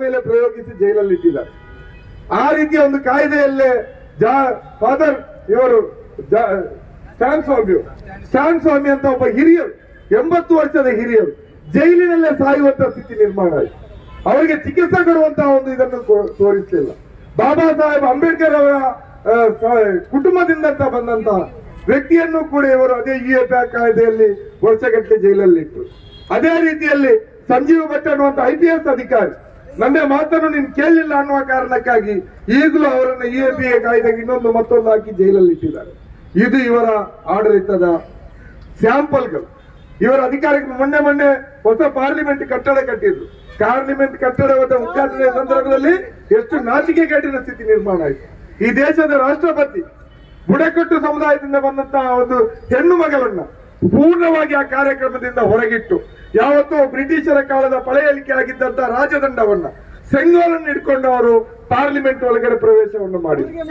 ಮೇಲೆ ಪ್ರಯೋಗಿಸಿ ಜೈಲಲ್ಲಿ ಇಟ್ಟಿದ್ದಾರೆ ಆ ರೀತಿಯ ಒಂದು ಕಾಯ್ದೆಯಲ್ಲೇ ಜಾ ಫಾದರ್ ಇವರು ಜಾ- ಸ್ಟ್ಯಾನ್ ಸ್ವಾಮಿ ಸ್ಟ್ಯಾನ್ ಸ್ವಾಮಿ ಅಂತ ಒಬ್ಬ ಹಿರಿಯರು ಎಂಬತ್ತು ವರ್ಷದ ಹಿರಿಯರು ಜೈಲಿನಲ್ಲೇ ಸಾಯುವಂತ ಸ್ಥಿತಿ ನಿರ್ಮಾಣ ಆಯಿತು ಅವರಿಗೆ ಚಿಕಿತ್ಸೆ ಕೊಡುವಂತಹ ಒಂದು ಇದನ್ನು ಕೋ- ತೋರಿಸಲಿಲ್ಲ ಬಾಬಾ ಸಾಹೇಬ್ ಅಂಬೇಡ್ಕರ್ ಅವರ ಆ, ಸ- ಕುಟುಂಬದಿಂದ ಅಂತ ಬಂದಂತ ವ್ಯಕ್ತಿಯನ್ನು ಕೂಡ ಇವರು ಅದೇ ಯು ಎ ಪ್ಯಾಕ್ ಕಾಯ್ದೆಯಲ್ಲಿ ವರ್ಷಗಟ್ಟಲೆ ಜೈಲಲ್ಲಿ ಇಟ್ಟರು ಅದೇ ರೀತಿಯಲ್ಲಿ ಸಂಜೀವ್ ಭಟ್ ಅನ್ನುವಂತ ಐ ಪಿ ಎಸ್ ಅಧಿಕಾರಿ ನನ್ನ ಮಾತನ್ನು ನೀನು ಕೇಳಲಿಲ್ಲ ಅನ್ನುವ ಕಾರಣಕ್ಕಾಗಿ ಈಗಲೂ ಅವರನ್ನು ಇ ಎ ಪಿ ಎ ಕಾಯ್ದೆಗೆ ಇನ್ನೊಂದು ಮತ್ತೊಂದು ಹಾಕಿ ಜೈಲಲ್ಲಿ ಇಟ್ಟಿದ್ದಾರೆ ಇದು ಇವರ ಆಡಳಿತದ ಸ್ಯಾಂಪಲ್ಗಳು ಇವರ ಅಧಿಕಾರಕ್ಕೆ ಮೊನ್ನೆ ಮೊನ್ನೆ ಹೊಸ ಪಾರ್ಲಿಮೆಂಟ್ ಕಟ್ಟಡ ಕಟ್ಟಿದ್ರು ಪಾರ್ಲಿಮೆಂಟ್ ಕಟ್ಟಡದ ಉದ್ಘಾಟನೆ ಸಂದರ್ಭದಲ್ಲಿ ಎಷ್ಟು ನಾಚಿಕೆಗೇಟಿನ ಸ್ಥಿತಿ ನಿರ್ಮಾಣ ಆಯಿತು ಈ ದೇಶದ ರಾಷ್ಟ್ರಪತಿ ಬುಡಕಟ್ಟು ಸಮುದಾಯದಿಂದ ಬಂದಂತಹ ಒಂದು ಹೆಣ್ಣು ಮಗಳನ್ನ ಪೂರ್ಣವಾಗಿ ಆ ಕಾರ್ಯಕ್ರಮದಿಂದ ಹೊರಗಿಟ್ಟು ಯಾವತ್ತೂ ಬ್ರಿಟಿಷರ ಕಾಲದ ಪಳೆಯಲಿಕೆ ಆಗಿದ್ದಂತಹ ರಾಜದಂಡವನ್ನ ಸೆಂಗೋಲನ್ನು ಹಿಡ್ಕೊಂಡು ಅವರು ಪಾರ್ಲಿಮೆಂಟ್ ಒಳಗಡೆ ಪ್ರವೇಶವನ್ನು ಮಾಡಿದ್ರು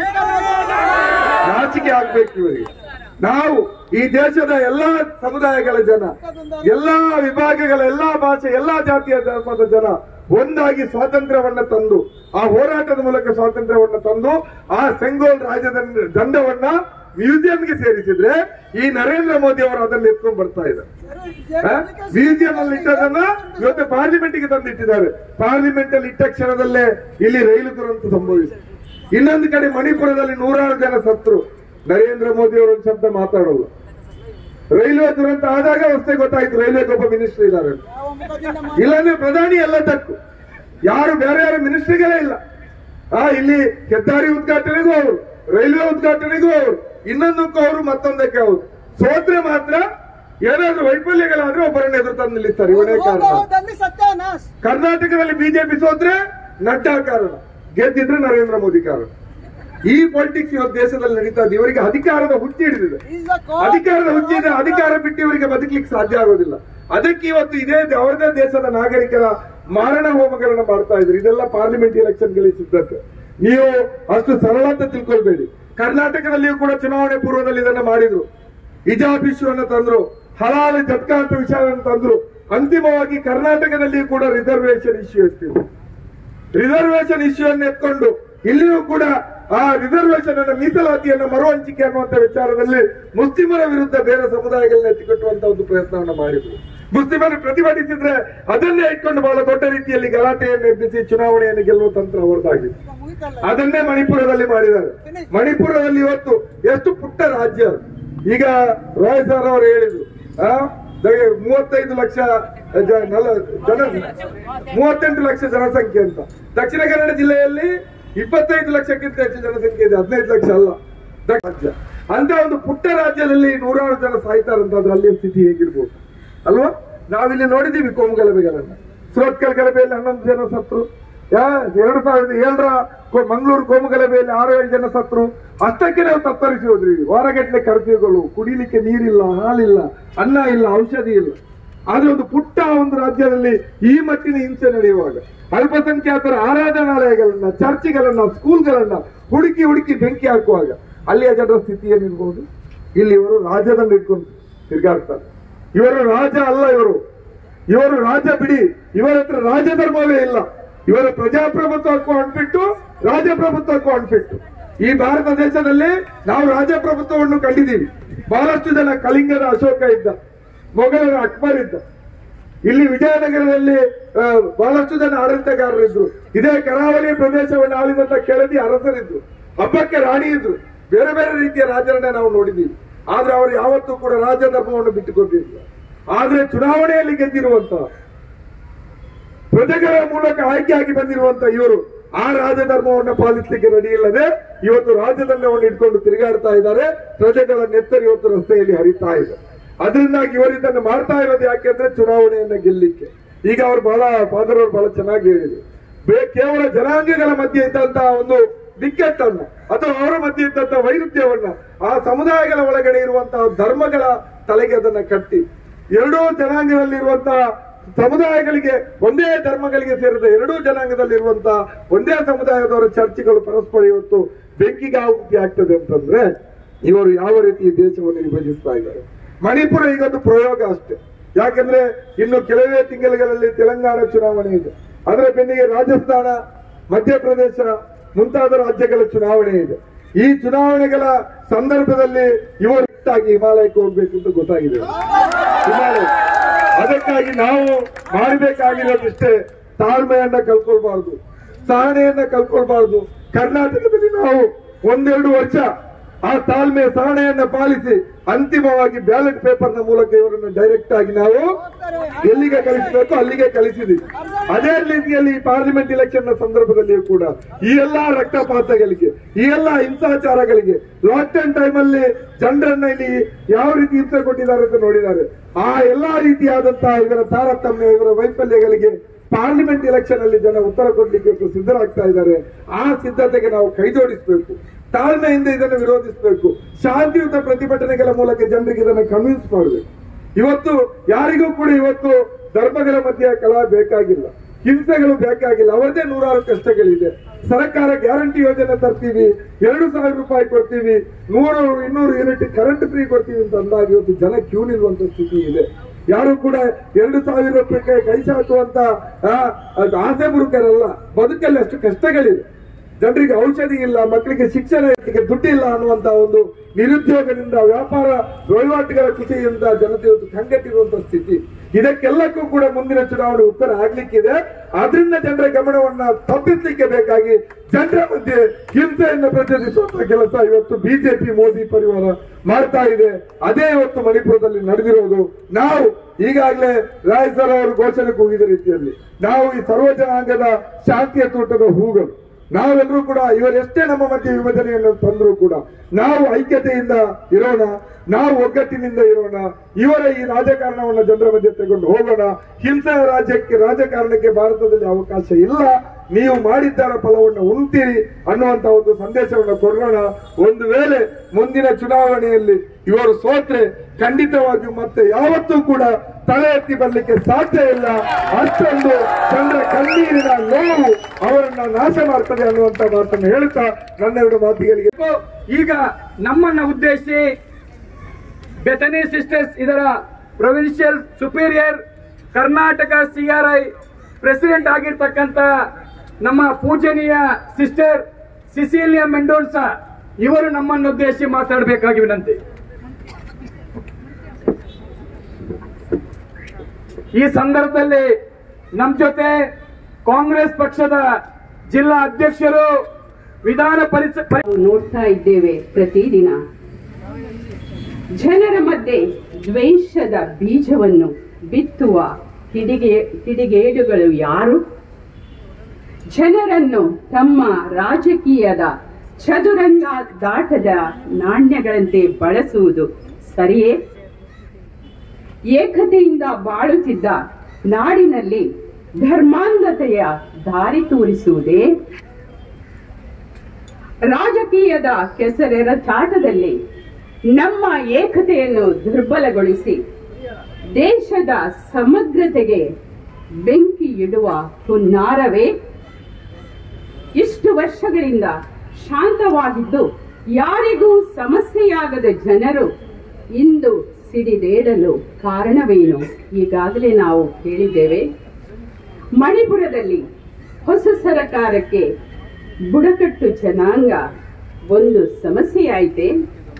ನಾಚಿಕೆ ಆಗ್ಬೇಕು ಇವರಿಗೆ ನಾವು ಈ ದೇಶದ ಎಲ್ಲಾ ಸಮುದಾಯಗಳ ಜನ ಎಲ್ಲಾ ವಿಭಾಗಗಳ ಎಲ್ಲಾ ಭಾಷೆ ಎಲ್ಲಾ ಜಾತಿಯ ಧರ್ಮದ ಜನ ಒಂದಾಗಿ ಸ್ವಾತಂತ್ರ್ಯವನ್ನ ತಂದು ಆ ಹೋರಾಟದ ಮೂಲಕ ಸ್ವಾತಂತ್ರ್ಯವನ್ನ ತಂದು ಆ ಸೆಂಗೋಲ್ ರಾಜದಂಡ ದಂಡವನ್ನ ಮ್ಯೂಸಿಯಂಗೆ ಸೇರಿಸಿದ್ರೆ ಈ ನರೇಂದ್ರ ಮೋದಿ ಅವರು ಅದನ್ನ ಎತ್ಕೊಂಡು ಬರ್ತಾ ಇದ್ದಾರೆ ಮ್ಯೂಸಿಯಂ ಅಲ್ಲಿ ಇಟ್ಟದನ್ನ ಇವತ್ತು ಪಾರ್ಲಿಮೆಂಟ್ ಗೆ ತಂದಿಟ್ಟಿದ್ದಾರೆ ಪಾರ್ಲಿಮೆಂಟ್ ಅಲ್ಲಿ ಇಟ್ಟ ಕ್ಷಣದಲ್ಲೇ ಇಲ್ಲಿ ರೈಲು ದುರಂತ ಸಂಭವಿಸಿದೆ ಇನ್ನೊಂದು ಕಡೆ ಮಣಿಪುರದಲ್ಲಿ ನೂರಾರು ಜನ ಸತ್ರು ನರೇಂದ್ರ ಮೋದಿ ಅವರು ಒಂದು ಶಬ್ದ ಮಾತಾಡೋಲ್ಲ ರೈಲ್ವೆ ದುರಂತ ಆದಾಗ ಅಷ್ಟೇ ಗೊತ್ತಾಯ್ತು ರೈಲ್ವೆಗೆ ಒಬ್ಬ ಮಿನಿಸ್ಟರ್ ಇದ್ದಾರೆ ಅಂತ. ಇಲ್ಲಾಂದ್ರೆ ಪ್ರಧಾನಿ ಎಲ್ಲ ತಕ್ಕು ಯಾರು ಬೇರೆ ಯಾರು ಮಿನಿಸ್ಟ್ರಿಗಳೇ ಇಲ್ಲ ಆ ಇಲ್ಲಿ ಹೆದ್ದಾರಿ ಉದ್ಘಾಟನೆಗೂ ಅವರು ರೈಲ್ವೆ ಉದ್ಘಾಟನೆಗೂ ಅವರು ಇನ್ನೊಂದಕ್ಕೂ ಅವರು ಮತ್ತೊಂದಕ್ಕೆ ಅವರು ಸೋತ್ರೆ ಮಾತ್ರ ಏನಾದ್ರೂ ವೈಫಲ್ಯಗಳಾದ್ರೆ ಒಬ್ಬರನ್ನ ಎದುರು ತಂದು ನಿಲ್ಲಿಸ್ತಾರೆ ಇವನೇ ಕಾರಣ ಸತ್ಯಾನಾಶ್ ಕರ್ನಾಟಕದಲ್ಲಿ ಬಿಜೆಪಿ ಸೋತ್ರೆ ನಡ್ಡಾ ಕಾರಣ ಗೆದ್ದಿದ್ರೆ ನರೇಂದ್ರ ಮೋದಿ ಕಾರಣ ಈ ಪೊಲಿಟಿಕ್ಸ್ ಇವತ್ತು ದೇಶದಲ್ಲಿ ನಡೀತಾ ಇದೆ ಇವರಿಗೆ ಅಧಿಕಾರದ ಹುಚ್ಚಿ ಹಿಡಿದಿದೆ ಅಧಿಕಾರದ ಹುಚ್ಚಿದೆ ಅಧಿಕಾರ ಬಿಟ್ಟು ಇವರಿಗೆ ಬದುಕಲಿಕ್ಕೆ ಸಾಧ್ಯ ಆಗೋದಿಲ್ಲ ಅದಕ್ಕೆ ಇವತ್ತು ಇದೇ ದ- ಅವರದೇ ದೇಶದ ನಾಗರಿಕರ ಮಾರಣ ಹೋಮಗಳನ್ನ ಮಾಡ್ತಾ ಇದ್ರು ಇದೆಲ್ಲ ಪಾರ್ಲಿಮೆಂಟ್ ಎಲೆಕ್ಷನ್ಗಳಿಗೆ ಸಿದ್ಧತೆ ನೀವು ಅಷ್ಟು ಸರಳ ಅಂತ ತಿಳ್ಕೊಳ್ಬೇಡಿ ಕರ್ನಾಟಕದಲ್ಲಿಯೂ ಕೂಡ ಚುನಾವಣೆ ಪೂರ್ವದಲ್ಲಿ ಇದನ್ನ ಮಾಡಿದ್ರು ಹಿಜಾಬ್ ಇಶ್ಯೂವನ್ನು ತಂದ್ರು ಹಲಾಲ್ ಜಟ್ಕಾ ಅಂತ ವಿಚಾರವನ್ನು ತಂದ್ರು ಅಂತಿಮವಾಗಿ ಕರ್ನಾಟಕದಲ್ಲಿಯೂ ಕೂಡ ರಿಸರ್ವೇಶನ್ ಇಶ್ಯೂ ಎತ್ತಿದ್ರು ರಿಸರ್ವೇಶನ್ ಇಶ್ಯೂ ಅನ್ನು ಎತ್ಕೊಂಡು ಇಲ್ಲಿಯೂ ಕೂಡ ಆ ರಿಸರ್ವೇಶನ್ ಅನ್ನ ಮೀಸಲಾತಿಯನ್ನ ಮರು ಹಂಚಿಕೆ ಅನ್ನುವಂತ ವಿಚಾರದಲ್ಲಿ ಮುಸ್ಲಿಮರ ವಿರುದ್ಧ ಬೇರೆ ಸಮುದಾಯಗಳನ್ನ ಎತ್ತಿಕಟ್ಟುವಂತ ಒಂದು ಪ್ರಯತ್ನವನ್ನ ಮಾಡಿದ್ರು ಮುಸ್ಲಿಮರು ಪ್ರತಿಭಟಿಸಿದ್ರೆ ಅದನ್ನೇ ಇಟ್ಕೊಂಡು ಬಹಳ ದೊಡ್ಡ ರೀತಿಯಲ್ಲಿ ಗಲಾಟೆಯನ್ನು ಎಬ್ಬಿಸಿ ಚುನಾವಣೆಯನ್ನು ಗೆಲ್ಲುವ ತಂತ್ರ ಅವರದಾಗಿದೆ ಅದನ್ನೇ ಮಣಿಪುರದಲ್ಲಿ ಮಾಡಿದ್ದಾರೆ ಮಣಿಪುರದಲ್ಲಿ ಇವತ್ತು ಎಷ್ಟು ಪುಟ್ಟ ರಾಜ್ಯ ಅದು. ಈಗ ರಾಯ್ ಸರ್ ಅವರು ಹೇಳಿದ್ರು ಆ, ದ- ಮೂವತ್ತೈದು ಲಕ್ಷ ಜ- ನಲ- ಜನ ಮೂವತ್ತೆಂಟು ಲಕ್ಷ ಜನಸಂಖ್ಯೆ ಅಂತ ದಕ್ಷಿಣ ಕನ್ನಡ ಜಿಲ್ಲೆಯಲ್ಲಿ ಇಪ್ಪತ್ತೈದು ಲಕ್ಷಕ್ಕಿಂತ ಹೆಚ್ಚು ಜನಸಂಖ್ಯೆ ಇದೆ ಹದಿನೈದು ಲಕ್ಷ ಅಲ್ಲ ದ- ರಾಜ್ಯ ಅಂತ ಒಂದು ಪುಟ್ಟ ರಾಜ್ಯದಲ್ಲಿ ನೂರಾರು ಜನ ಸಾಯ್ತಾರಂತಾದ್ರೆ ಅಲ್ಲಿಯ ಸ್ಥಿತಿ ಹೇಗಿರ್ಬೋದು ಅಲ್ವಾ ನಾವಿಲ್ಲಿ ನೋಡಿದೀವಿ ಕೋಮುಗಲಭೆಗಳನ್ನ ಸುರತ್ಕಲ್ ಗಲಭೆಯಲ್ಲಿ ಹನ್ನೊಂದು ಜನ ಸತ್ರು ಯಾ ಎರಡು ಸಾವಿರದ ಏಳರ ಕೋ- ಮಂಗಳೂರು ಕೋಮುಗಲಭೆಯಲ್ಲಿ ಆರು ಏಳು ಜನ ಸತ್ರು ಅಷ್ಟಕ್ಕೆ ನಾವು ತತ್ತರಿಸಿ ಹೋದ್ರಿ ವಾರಗಟ್ಟಲೆ ಕರ್ಫ್ಯೂಗಳು ಕುಡಿಲಿಕ್ಕೆ ನೀರಿಲ್ಲ ಹಾಲಿಲ್ಲ ಅನ್ನ ಇಲ್ಲ ಔಷಧಿ ಇಲ್ಲ ಆದ್ರೆ ಒಂದು ಪುಟ್ಟ ಒಂದು ರಾಜ್ಯದಲ್ಲಿ ಈ ಮಟ್ಟಿನ ಹಿಂಸೆ ನಡೆಯುವಾಗ ಅಲ್ಪಸಂಖ್ಯಾತರ ಆರಾಧನಾಲಯಗಳನ್ನ ಚರ್ಚ್ಗಳನ್ನ ಸ್ಕೂಲ್ಗಳನ್ನ ಹುಡುಕಿ ಹುಡುಕಿ ಬೆಂಕಿ ಹಾಕುವಾಗ ಅಲ್ಲಿಯ ಜನರ ಸ್ಥಿತಿ ಏನಿರ್ಬೋದು ಇಲ್ಲಿ ಇವರು ರಾಜ್ಯದಲ್ಲಿ ಇಟ್ಕೊಂಡು ತಿರ್ಗಾಡ್ತಾರೆ ಇವರು ರಾಜ ಅಲ್ಲ ಇವರು ಇವರು ರಾಜ ಬಿಡಿ ಇವರ ಹತ್ರ ರಾಜಧರ್ಮವೇ ಇಲ್ಲ ಇವರ ಪ್ರಜಾಪ್ರಭುತ್ವಕ್ಕೂ ಅನ್ಫಿಟ್ಟು ರಾಜಪ್ರಭುತ್ವಕ್ಕೂ ಅನ್ಫಿಟ್ಟು ಈ ಭಾರತ ದೇಶದಲ್ಲಿ ನಾವು ರಾಜಪ್ರಭುತ್ವವನ್ನು ಕಂಡಿದ್ದೀವಿ ಬಹಳಷ್ಟು ಜನ ಕಳಿಂಗದ ಅಶೋಕ ಇದ್ದ ಮೊಘಲರ ಅಕ್ಬರ್ ಇದ್ದ ಇಲ್ಲಿ ವಿಜಯನಗರದಲ್ಲಿ ಆ, ಬಹಳಷ್ಟು ಜನ ಆಡಳಿತಗಾರರಿದ್ರು ಇದೇ ಕರಾವಳಿ ಪ್ರದೇಶವನ್ನು ಆಳಿದಂತ ಕೆಳದಿ ಅರಸರಿದ್ರು ಹಬ್ಬಕ್ಕೆ ರಾಣಿ ಇದ್ರು ಬೇರೆ ಬೇರೆ ರೀತಿಯ ರಾಜರನ್ನ ನಾವು ನೋಡಿದ್ದೀವಿ ಆದ್ರೆ ಅವರು ಯಾವತ್ತೂ ಕೂಡ ರಾಜ ಧರ್ಮವನ್ನು ಬಿಟ್ಟುಕೊಟ್ಟಿಲ್ಲ ಆದ್ರೆ ಚುನಾವಣೆಯಲ್ಲಿ ಗೆದ್ದಿರುವಂತ ಪ್ರಜೆಗಳ ಮೂಲಕ ಆಯ್ಕೆಯಾಗಿ ಬಂದಿರುವಂತ ಇವರು ಆ ರಾಜಧರ್ಮವನ್ನು ಪಾಲಿಸಲಿಕ್ಕೆ ರೆಡಿ ಇಲ್ಲದೆ ಇವತ್ತು ರಾಜದಂಡವನ್ನು ಇಟ್ಕೊಂಡು ತಿರುಗಾಡ್ತಾ ಇದ್ದಾರೆ ಪ್ರಜೆಗಳ ನೆತ್ತರು ಇವತ್ತು ರಸ್ತೆಯಲ್ಲಿ ಹರಿತಾ ಇದೆ ಅದರಿಂದಾಗಿ ಇವರು ಇದನ್ನು ಮಾಡ್ತಾ ಇರೋದು ಯಾಕೆಂದ್ರೆ ಚುನಾವಣೆಯನ್ನ ಗೆಲ್ಲಿಕ್ಕೆ ಈಗ ಅವ್ರು ಬಹಳ ಫಾದರ್ ಅವರು ಬಹಳ ಚೆನ್ನಾಗಿ ಹೇಳಿದ್ರು ಬೇ ಕೇವಲ ಜನಾಂಗಗಳ ಮಧ್ಯೆ ಇದ್ದಂತಹ ಒಂದು ಬಿಕ್ಕಟ್ಟನ್ನ ಅಥವಾ ಅವರ ಮಧ್ಯೆ ಇದ್ದಂತಹ ವೈರುಧ್ಯವನ್ನ ಆ ಸಮುದಾಯಗಳ ಒಳಗಡೆ ಇರುವಂತಹ ಧರ್ಮಗಳ ತಲೆಗೆ ಅದನ್ನ ಕಟ್ಟಿ ಎರಡೂ ಜನಾಂಗದಲ್ಲಿರುವಂತಹ ಸಮುದಾಯಗಳಿಗೆ ಒಂದೇ ಧರ್ಮಗಳಿಗೆ ಸೇರಿದ ಎರಡೂ ಜನಾಂಗದಲ್ಲಿರುವಂತಹ ಒಂದೇ ಸಮುದಾಯದವರ ಚರ್ಚ್ಗಳು ಪರಸ್ಪರ ಇವತ್ತು ಬೆಂಕಿಗೆ ಆಹುತಿ ಆಗ್ತದೆ ಅಂತಂದ್ರೆ ಇವರು ಯಾವ ರೀತಿ ಈ ದೇಶವನ್ನು ವಿಭಜಿಸ್ತಾ ಇದ್ದಾರೆ ಮಣಿಪುರ ಈಗೊಂದು ಪ್ರಯೋಗ ಅಷ್ಟೇ ಯಾಕಂದ್ರೆ ಇನ್ನು ಕೆಲವೇ ತಿಂಗಳುಗಳಲ್ಲಿ ತೆಲಂಗಾಣ ಚುನಾವಣೆ ಇದೆ ಅದರ ಬೆನ್ನಿಗೆ ರಾಜಸ್ಥಾನ ಮಧ್ಯಪ್ರದೇಶ ಮುಂತಾದ ರಾಜ್ಯಗಳ ಚುನಾವಣೆ ಇದೆ ಈ ಚುನಾವಣೆಗಳ ಸಂದರ್ಭದಲ್ಲಿ ಇವರು ಒಟ್ಟಾಗಿ ಹಿಮಾಲಯಕ್ಕೆ ಹೋಗ್ಬೇಕು ಅಂತ ಗೊತ್ತಾಗಿದೆ ಹಿಮಾಲಯ ಅದಕ್ಕಾಗಿ ನಾವು ಮಾಡಬೇಕಾಗಿರೋದಿಷ್ಟೇ ತಾಳ್ಮೆಯನ್ನ ಕಲ್ಕೊಳ್ಬಾರ್ದು ಸಹನೆಯನ್ನ ಕಲ್ಕೊಳ್ಬಾರ್ದು ಕರ್ನಾಟಕದಲ್ಲಿ ನಾವು ಒಂದೆರಡು ವರ್ಷ ಆ ತಾಳ್ಮೆ ಸಹನೆಯನ್ನ ಪಾಲಿಸಿ ಅಂತಿಮವಾಗಿ ಬ್ಯಾಲೆಟ್ ಪೇಪರ್ ನ ಮೂಲಕ ಇವರನ್ನು ಡೈರೆಕ್ಟ್ ಆಗಿ ನಾವು ಎಲ್ಲಿಗೆ ಕಳಿಸಬೇಕು ಅಲ್ಲಿಗೆ ಕಳಿಸಿದ್ವಿ ಅದೇ ರೀತಿಯಲ್ಲಿ ಈ ಪಾರ್ಲಿಮೆಂಟ್ ಇಲೆಕ್ಷನ್ ನ ಸಂದರ್ಭದಲ್ಲಿಯೂ ಕೂಡ ಈ ಎಲ್ಲಾ ರಕ್ತಪಾತಗಳಿಗೆ ಈ ಎಲ್ಲಾ ಹಿಂಸಾಚಾರಗಳಿಗೆ ಲಾಕ್ಡೌನ್ ಟೈಮ್ ಅಲ್ಲಿ ಜನರನ್ನ ಇಲ್ಲಿ ಯಾವ ರೀತಿ ಹಿಂಸೆ ಕೊಟ್ಟಿದ್ದಾರೆ ಅಂತ ನೋಡಿದ್ದಾರೆ ಆ ಎಲ್ಲಾ ರೀತಿಯಾದಂತಹ ಇವರ ತಾರತಮ್ಯ ಇವರ ವೈಫಲ್ಯಗಳಿಗೆ ಪಾರ್ಲಿಮೆಂಟ್ ಇಲೆಕ್ಷನ್ ಅಲ್ಲಿ ಜನ ಉತ್ತರ ಕೊಡ್ಲಿಕ್ಕೆ ಇವತ್ತು ಸಿದ್ಧರಾಗ್ತಾ ಇದ್ದಾರೆ ಆ ಸಿದ್ಧತೆಗೆ ನಾವು ಕೈಜೋಡಿಸಬೇಕು ತಾಳ್ಮೆಯಿಂದ ಇದನ್ನು ವಿರೋಧಿಸಬೇಕು ಶಾಂತಿಯುತ ಪ್ರತಿಭಟನೆಗಳ ಮೂಲಕ ಜನರಿಗೆ ಇದನ್ನು ಕನ್ವಿನ್ಸ್ ಮಾಡಬೇಕು ಇವತ್ತು ಯಾರಿಗೂ ಕೂಡ ಇವತ್ತು ಧರ್ಮಗಳ ಮಧ್ಯೆ ಕಲಹ ಬೇಕಾಗಿಲ್ಲ ಹಿಂಸೆಗಳು ಬೇಕಾಗಿಲ್ಲ ಅವರದೇ ನೂರಾರು ಕಷ್ಟಗಳಿದೆ ಸರ್ಕಾರ ಗ್ಯಾರಂಟಿ ಯೋಜನೆ ತರ್ತೀವಿ ಎರಡು ಸಾವಿರ ರೂಪಾಯಿ ಕೊಡ್ತೀವಿ ನೂರು ಇನ್ನೂರು ಯೂನಿಟ್ ಕರೆಂಟ್ ಫ್ರೀ ಕೊಡ್ತೀವಿ ಅಂತ ಅಂದಾಗ ಇವತ್ತು ಜನ ಕ್ಯೂ ನಿಲ್ಲುವಂತ ಸ್ಥಿತಿ ಇದೆ ಯಾರು ಕೂಡ ಎರಡು ಸಾವಿರ ರೂಪಾಯಿ ಕೈ ಚಾಚುವಂತ ಆ, ಅದು ಆಸೆ ಮುರುಕರಲ್ಲ ಬದುಕಲ್ಲಿ ಅಷ್ಟು ಕಷ್ಟಗಳಿದೆ ಜನರಿಗೆ ಔಷಧಿ ಇಲ್ಲ ಮಕ್ಕಳಿಗೆ ಶಿಕ್ಷಣ ಇರ್ಲಿಕ್ಕೆ ದುಡ್ಡಿಲ್ಲ ಅನ್ನುವಂತ ಒಂದು ನಿರುದ್ಯೋಗದಿಂದ ವ್ಯಾಪಾರ ವಹಿವಾಟುಗಳ ಕುಸಿಯಿಂದ ಜನತೆ ಇವತ್ತು ಕಂಗೆಟ್ಟಿರುವಂತ ಸ್ಥಿತಿ ಇದಕ್ಕೆಲ್ಲಕ್ಕೂ ಕೂಡ ಮುಂದಿನ ಚುನಾವಣೆ ಉತ್ತರ ಆಗ್ಲಿಕ್ಕಿದೆ ಆದ್ರಿಂದ ಜನರ ಗಮನವನ್ನ ತಪ್ಪಿಸ್ಲಿಕ್ಕೆ ಬೇಕಾಗಿ ಜನರ ಮಧ್ಯೆ ಹಿಂಸೆಯನ್ನು ಪ್ರಚೋದಿಸುವಂತ ಕೆಲಸ ಇವತ್ತು ಬಿಜೆಪಿ ಮೋದಿ ಪರಿವಾರ ಮಾಡ್ತಾ ಇದೆ ಅದೇ ಇವತ್ತು ಮಣಿಪುರದಲ್ಲಿ ನಡೆದಿರೋದು ನಾವು ಈಗಾಗಲೇ ರಾಯ್ ಸರ್ ಅವರು ಘೋಷಣೆ ಕೂಗಿದ ರೀತಿಯಲ್ಲಿ ನಾವು ಈ ಸರ್ವ ಜನಾಂಗದ ಶಾಂತಿಯ ತೋಟದ ಹೂಗಳು ನಾವೆಲ್ಲರೂ ಕೂಡ ಇವರೆಷ್ಟೇ ನಮ್ಮ ಮಧ್ಯೆ ವಿಭಜನೆಯನ್ನು ತಂದರೂ ಕೂಡ ನಾವು ಐಕ್ಯತೆಯಿಂದ ಇರೋಣ ನಾವು ಒಗ್ಗಟ್ಟಿನಿಂದ ಇರೋಣ ಇವರ ಈ ರಾಜಕಾರಣವನ್ನು ಜನರ ಮಧ್ಯೆ ತಗೊಂಡು ಹೋಗೋಣ ಹಿಂಸಾ ರಾಜ್ಯಕ್ಕೆ ರಾಜಕಾರಣಕ್ಕೆ ಭಾರತದಲ್ಲಿ ಅವಕಾಶ ಇಲ್ಲ ನೀವು ಮಾಡಿದ್ದಾರ ಫಲವನ್ನು ಉಣ್ತೀರಿ ಅನ್ನುವಂತ ಒಂದು ಸಂದೇಶವನ್ನು ಕೊಡೋಣ ಒಂದು ವೇಳೆ ಮುಂದಿನ ಚುನಾವಣೆಯಲ್ಲಿ ಇವರು ಸೋತ್ರೆ ಖಂಡಿತವಾಗಿಯೂ ಮತ್ತೆ ಯಾವತ್ತೂ ಕೂಡ ತಲೆ ಎತ್ತಿ ಬರ್ಲಿಕ್ಕೆ ಸಾಧ್ಯ ಇಲ್ಲ ಅಷ್ಟೊಂದು ಜನರ ಕಣ್ಣೀರಿನ ನೋವು ಅವರನ್ನ ನಾಶ ಮಾಡ್ತದೆ ಅನ್ನುವಂತ ಮಾತನ್ನು ಹೇಳ್ತಾ ನನ್ನೆರಡು ಮಾತುಗಳಿಗೆ ಈಗ ನಮ್ಮನ್ನ ಉದ್ದೇಶಿಸಿ ಬೆಥನಿ ಸಿಸ್ಟರ್ಸ್ ಇದರ provincial superior Karnataka CRI president ಆಗಿರ್ತಕ್ಕಂಥ ನಮ್ಮ ಪೂಜನೀಯ ಸಿಸ್ಟರ್ ಸಿಸಿಲಿಯಾ ಮೆಂಡೋನ್ಸಾ ಇವರು ನಮ್ಮನ್ನು ಉದ್ದೇಶಿಸಿ ಮಾತಾಡಬೇಕಾಗಿ ವಿನಂತಿ ಈ ಸಂದರ್ಭದಲ್ಲಿ ನಮ್ಮ ಜೊತೆ ಕಾಂಗ್ರೆಸ್ ಪಕ್ಷದ ಜಿಲ್ಲಾ ಅಧ್ಯಕ್ಷರು ವಿಧಾನ ಪರಿಷತ್ ನಾವು ನೋಡ್ತಾ ಇದ್ದೇವೆ ಪ್ರತಿದಿನ ಜನರ ಮಧ್ಯೆ ದ್ವೇಷದ ಬೀಜವನ್ನು ಬಿತ್ತುವ ಕಿಡಿಗೆ ಕಿಡಿಗೇಡುಗಳು ಯಾರು ಜನರನ್ನು ತಮ್ಮ ರಾಜಕೀಯದ ಚದುರಂಗ ದಾಟದ ನಾಣ್ಯಗಳಂತೆ ಬಳಸುವುದು ಸರಿಯೇ ಏಕತೆಯಿಂದ ಬಾಳುತ್ತಿದ್ದ ನಾಡಿನಲ್ಲಿ ಧರ್ಮಾಂಧತೆಯ ದಾರಿ ತೋರಿಸುವುದೇ ರಾಜಕೀಯದ ಕೆಸರೆರ ಚಾಟದಲ್ಲಿ ನಮ್ಮ ಏಕತೆಯನ್ನು ದುರ್ಬಲಗೊಳಿಸಿ ದೇಶದ ಸಮಗ್ರತೆಗೆ ಬೆಂಕಿ ಇಡುವ ಹುನ್ನಾರವೇ ಇಷ್ಟು ವರ್ಷಗಳಿಂದ ಶಾಂತವಾಗಿದ್ದು ಯಾರಿಗೂ ಸಮಸ್ಯೆಯಾಗದ ಜನರು ಇಂದು ಸಿಡಿದೇಳಲು ಕಾರಣವೇನು ಈಗಾಗಲೇ ನಾವು ಹೇಳಿದ್ದೇವೆ ಮಣಿಪುರದಲ್ಲಿ ಹೊಸ ಸರಕಾರಕ್ಕೆ ಬುಡಕಟ್ಟು ಜನಾಂಗ ಒಂದು ಸಮಸ್ಯೆಯಾಯಿತೆ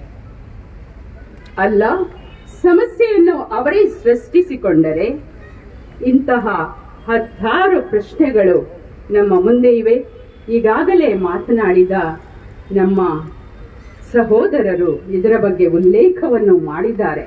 ಅಲ್ಲ ಸಮಸ್ಯೆಯನ್ನು ಅವರೇ ಸೃಷ್ಟಿಸಿಕೊಂಡರೆ ಇಂತಹ ಹತ್ತಾರು ಪ್ರಶ್ನೆಗಳು ನಮ್ಮ ಮುಂದೆ ಇವೆ ಈಗಾಗಲೇ ಮಾತನಾಡಿದ ನಮ್ಮ ಸಹೋದರರು ಇದರ ಬಗ್ಗೆ ಉಲ್ಲೇಖವನ್ನು ಮಾಡಿದ್ದಾರೆ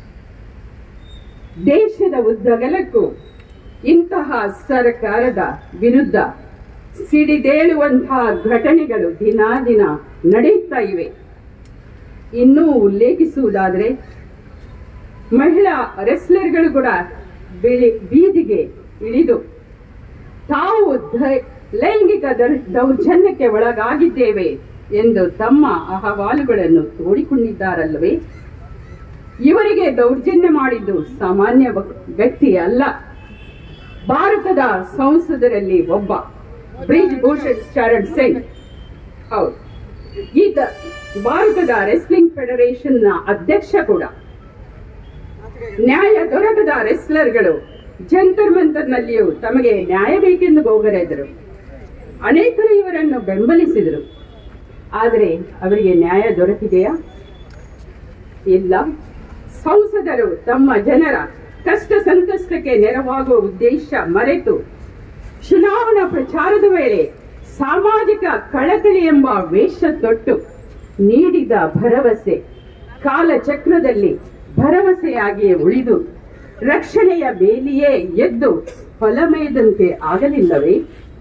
ದೇಶದ ಉದ್ದಗಲಕ್ಕೂ ಇಂತಹ ಸರ್ಕಾರದ ವಿರುದ್ಧ ಸಿಡಿದೇಳುವಂತಹ ಘಟನೆಗಳು ದಿನ ದಿನ ನಡೆಯುತ್ತಾ ಇವೆ ಇನ್ನೂ ಉಲ್ಲೇಖಿಸುವುದಾದರೆ ಮಹಿಳಾ ರೆಸ್ಲರ್ಗಳು ಕೂಡ ಬೆಳಿ- ಬೀದಿಗೆ ಇಳಿದು ತಾವು ಧ- ಲೈಂಗಿಕ ದೌರ್- ದೌರ್ಜನ್ಯಕ್ಕೆ ಒಳಗಾಗಿದ್ದೇವೆ ಎಂದು ತಮ್ಮ ಅಹವಾಲುಗಳನ್ನು ತೋಡಿಕೊಂಡಿದ್ದಾರಲ್ಲವೇ ಇವರಿಗೆ ದೌರ್ಜನ್ಯ ಮಾಡಿದ್ದು ಸಾಮಾನ್ಯ ವ್ಯ- ವ್ಯಕ್ತಿ ಅಲ್ಲ ಭಾರತದ ಸಂಸದರಲ್ಲಿ ಒಬ್ಬ ಬ್ರಿಜ್ ಭೂಷಣ್ ಶರಣ್ ಸಿಂಗ್ ಹೌದು ಈತ ಭಾರತದ ರೆಸ್ಲಿಂಗ್ ಫೆಡರೇಷನ್ ನ ಅಧ್ಯಕ್ಷ ಕೂಡ ನ್ಯಾಯ ದೊರಕದ ರೆಸ್ಲರ್ಗಳು ಜಂತರ್ ಮಂತರ್ನಲ್ಲಿಯೂ ತಮಗೆ ನ್ಯಾಯ ಬೇಕೆಂದು ಗೋಗರೆದರು ಅನೇಕರು ಇವರನ್ನು ಬೆಂಬಲಿಸಿದರು ಆದರೆ ಅವರಿಗೆ ನ್ಯಾಯ ದೊರಕಿದೆಯಾ ಇಲ್ಲ ಸಂಸದರು ತಮ್ಮ ಜನರ ಕಷ್ಟ ಸಂಕಷ್ಟಕ್ಕೆ ನೆರವಾಗುವ ಉದ್ದೇಶ ಮರೆತು ಚುನಾವಣಾ ಪ್ರಚಾರದ ವೇಳೆ ಸಾಮಾಜಿಕ ಕಳಕಳಿ ಎಂಬ ವೇಷ ತೊಟ್ಟು ನೀಡಿದ ಭರವಸೆ ಕಾಲಚಕ್ರದಲ್ಲಿ ಭರವಸೆಯಾಗಿಯೇ ಉಳಿದು ರಕ್ಷಣೆಯ ಬೇಲಿಯೇ ಎದ್ದು ಹೊಲಮೈದಂತೆ ಆಗಲಿಲ್ಲವೇ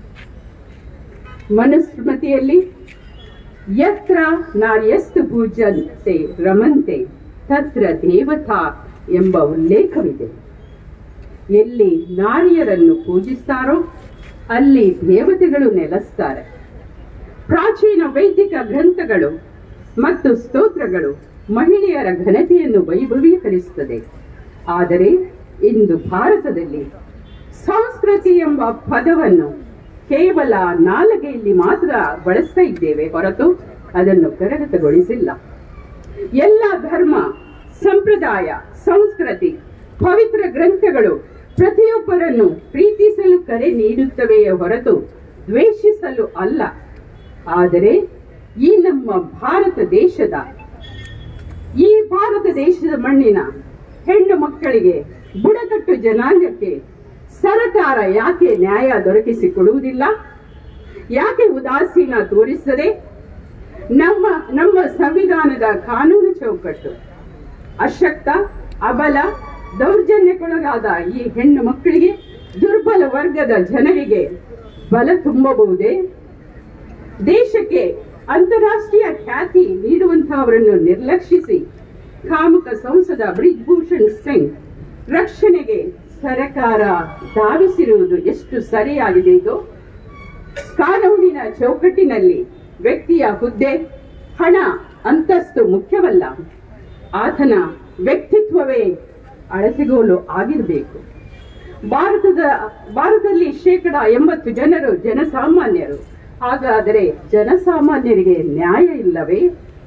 ಮನುಸ್ಮೃತಿಯಲ್ಲಿ ಯತ್ರ ನಾರ್ಯಸ್ತು ಪೂಜಂತೆ ರಮಂತೆ ತತ್ರ ದೇವತಾ ಎಂಬ ಉಲ್ಲೇಖವಿದೆ ಎಲ್ಲಿ ನಾರಿಯರನ್ನು ಪೂಜಿಸ್ತಾರೋ ಅಲ್ಲಿ ದೇವತೆಗಳು ನೆಲೆಸ್ತಾರೆ ಪ್ರಾಚೀನ ವೈದಿಕ ಗ್ರಂಥಗಳು ಮತ್ತು ಸ್ತೋತ್ರಗಳು ಮಹಿಳೆಯರ ಘನತೆಯನ್ನು ವೈಭವೀಕರಿಸುತ್ತದೆ ಆದರೆ ಇಂದು ಭಾರತದಲ್ಲಿ ಸಂಸ್ಕೃತಿ ಎಂಬ ಪದವನ್ನು ಕೇವಲ ನಾಲಗೆಯಲ್ಲಿ ಮಾತ್ರ ಬಳಸ್ತಾ ಇದ್ದೇವೆ ಹೊರತು ಅದನ್ನು ಕರಗತಗೊಳಿಸಿಲ್ಲ ಎಲ್ಲ ಧರ್ಮ ಸಂಪ್ರದಾಯ ಸಂಸ್ಕೃತಿ ಪವಿತ್ರ ಗ್ರಂಥಗಳು ಪ್ರತಿಯೊಬ್ಬರನ್ನು ಪ್ರೀತಿಸಲು ಕರೆ ನೀಡುತ್ತವೆಯೇ ಹೊರತು ದ್ವೇಷಿಸಲು ಅಲ್ಲ ಆದರೆ ಈ ನಮ್ಮ ಭಾರತ ದೇಶದ ಈ ಭಾರತ ದೇಶದ ಮಣ್ಣಿನ ಹೆಣ್ಣು ಮಕ್ಕಳಿಗೆ ಬುಡಕಟ್ಟು ಜನಾಂಗಕ್ಕೆ ಸರ್ಕಾರ ಯಾಕೆ ನ್ಯಾಯ ದೊರಕಿಸಿಕೊಡುವುದಿಲ್ಲ ಯಾಕೆ ಉದಾಸೀನ ತೋರಿಸದೆ ನಮ್ಮ ನಮ್ಮ ಸಂವಿಧಾನದ ಕಾನೂನು ಚೌಕಟ್ಟು ಅಶಕ್ತ ಅಬಲ ದೌರ್ಜನ್ಯಕ್ಕೊಳಗಾದ ಈ ಹೆಣ್ಣು ಮಕ್ಕಳಿಗೆ ದುರ್ಬಲ ವರ್ಗದ ಜನರಿಗೆ ಬಲ ತುಂಬಬಹುದೇ ದೇಶಕ್ಕೆ ಅಂತಾರಾಷ್ಟ್ರೀಯ ಖ್ಯಾತಿ ನೀಡುವಂತಹವರನ್ನು ನಿರ್ಲಕ್ಷಿಸಿ ಕಾಮುಕ ಸಂಸದ ಬ್ರಿಜ್ಭೂಷಣ್ ಸಿಂಗ್ ರಕ್ಷಣೆಗೆ ಸರಕಾರ ಧಾವಿಸಿರುವುದು ಎಷ್ಟು ಸರಿಯಾಗಿದೆ ಇದು ಕಾನೂನಿನ ಚೌಕಟ್ಟಿನಲ್ಲಿ ವ್ಯಕ್ತಿಯ ಹುದ್ದೆ ಹಣ ಅಂತಸ್ತು ಮುಖ್ಯವಲ್ಲ ಆತನ ವ್ಯಕ್ತಿತ್ವವೇ ಅಳತೆಗೋಲು ಆಗಿರಬೇಕು ಭಾರತದ ಭಾರತದಲ್ಲಿ ಶೇಕಡ ಎಂಬತ್ತು ಜನರು ಜನಸಾಮಾನ್ಯರು ಹಾಗಾದರೆ ಜನಸಾಮಾನ್ಯರಿಗೆ ನ್ಯಾಯ ಇಲ್ಲವೇ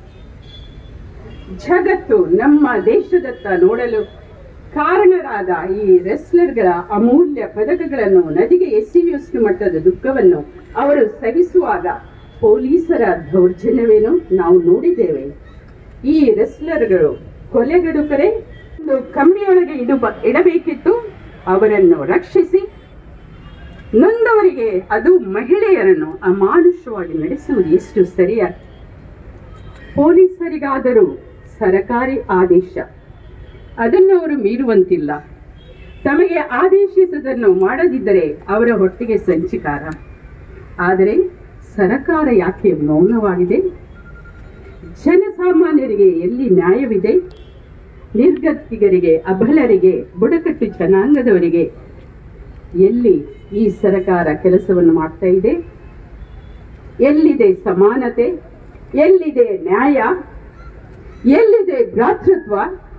ಜಗತ್ತು ನಮ್ಮ ದೇಶದತ್ತ ನೋಡಲು ಕಾರಣರಾದ ಈ ರೆಸ್ಲರ್ಗಳ ಅಮೂಲ್ಯ ಪದಕಗಳನ್ನು ನದಿಗೆ ಎಸೆಯುವಷ್ಟು ಮಟ್ಟದ ದುಃಖವನ್ನು ಅವರು ಸಹಿಸುವಾಗ ಪೊಲೀಸರ ದೌರ್ಜನ್ಯವೇನು ನಾವು ನೋಡಿದ್ದೇವೆ ಈ ರೆಸ್ಲರ್ಗಳು ಕೊಲೆಗಡುಕರೆ ಒಂದು ಕಮ್ಮಿಯೊಳಗೆ ಇಡುವ ಇಡಬೇಕಿತ್ತು ಅವರನ್ನು ರಕ್ಷಿಸಿ ನೊಂದವರಿಗೆ ಅದು ಮಹಿಳೆಯರನ್ನು ಅಮಾನುಷವಾಗಿ ನಡೆಸುವುದು ಎಷ್ಟು ಸರಿಯ ಪೊಲೀಸರಿಗಾದರೂ ಸರಕಾರಿ ಆದೇಶ ಅದನ್ನು ಅವರು ಮೀರುವಂತಿಲ್ಲ ತಮಗೆ ಆದೇಶಿಸುವುದನ್ನು ಮಾಡದಿದ್ದರೆ ಅವರ ಹೊಟ್ಟೆಗೆ ಸಂಚಿಕಾರ ಆದರೆ ಸರಕಾರ ಯಾಕೆ ಮೌನವಾಗಿದೆ ಜನಸಾಮಾನ್ಯರಿಗೆ ಎಲ್ಲಿ ನ್ಯಾಯವಿದೆ ನಿರ್ಗತಿಕರಿಗೆ ಅಬಲರಿಗೆ ಬುಡಕಟ್ಟು ಜನಾಂಗದವರಿಗೆ ಎಲ್ಲಿ ಈ ಸರಕಾರ ಕೆಲಸವನ್ನು ಮಾಡ್ತಾ ಇದೆ ಎಲ್ಲಿದೆ ಸಮಾನತೆ ಎಲ್ಲಿದೆ ನ್ಯಾಯ ಎಲ್ಲಿದೆ ಭ್ರಾತೃತ್ವ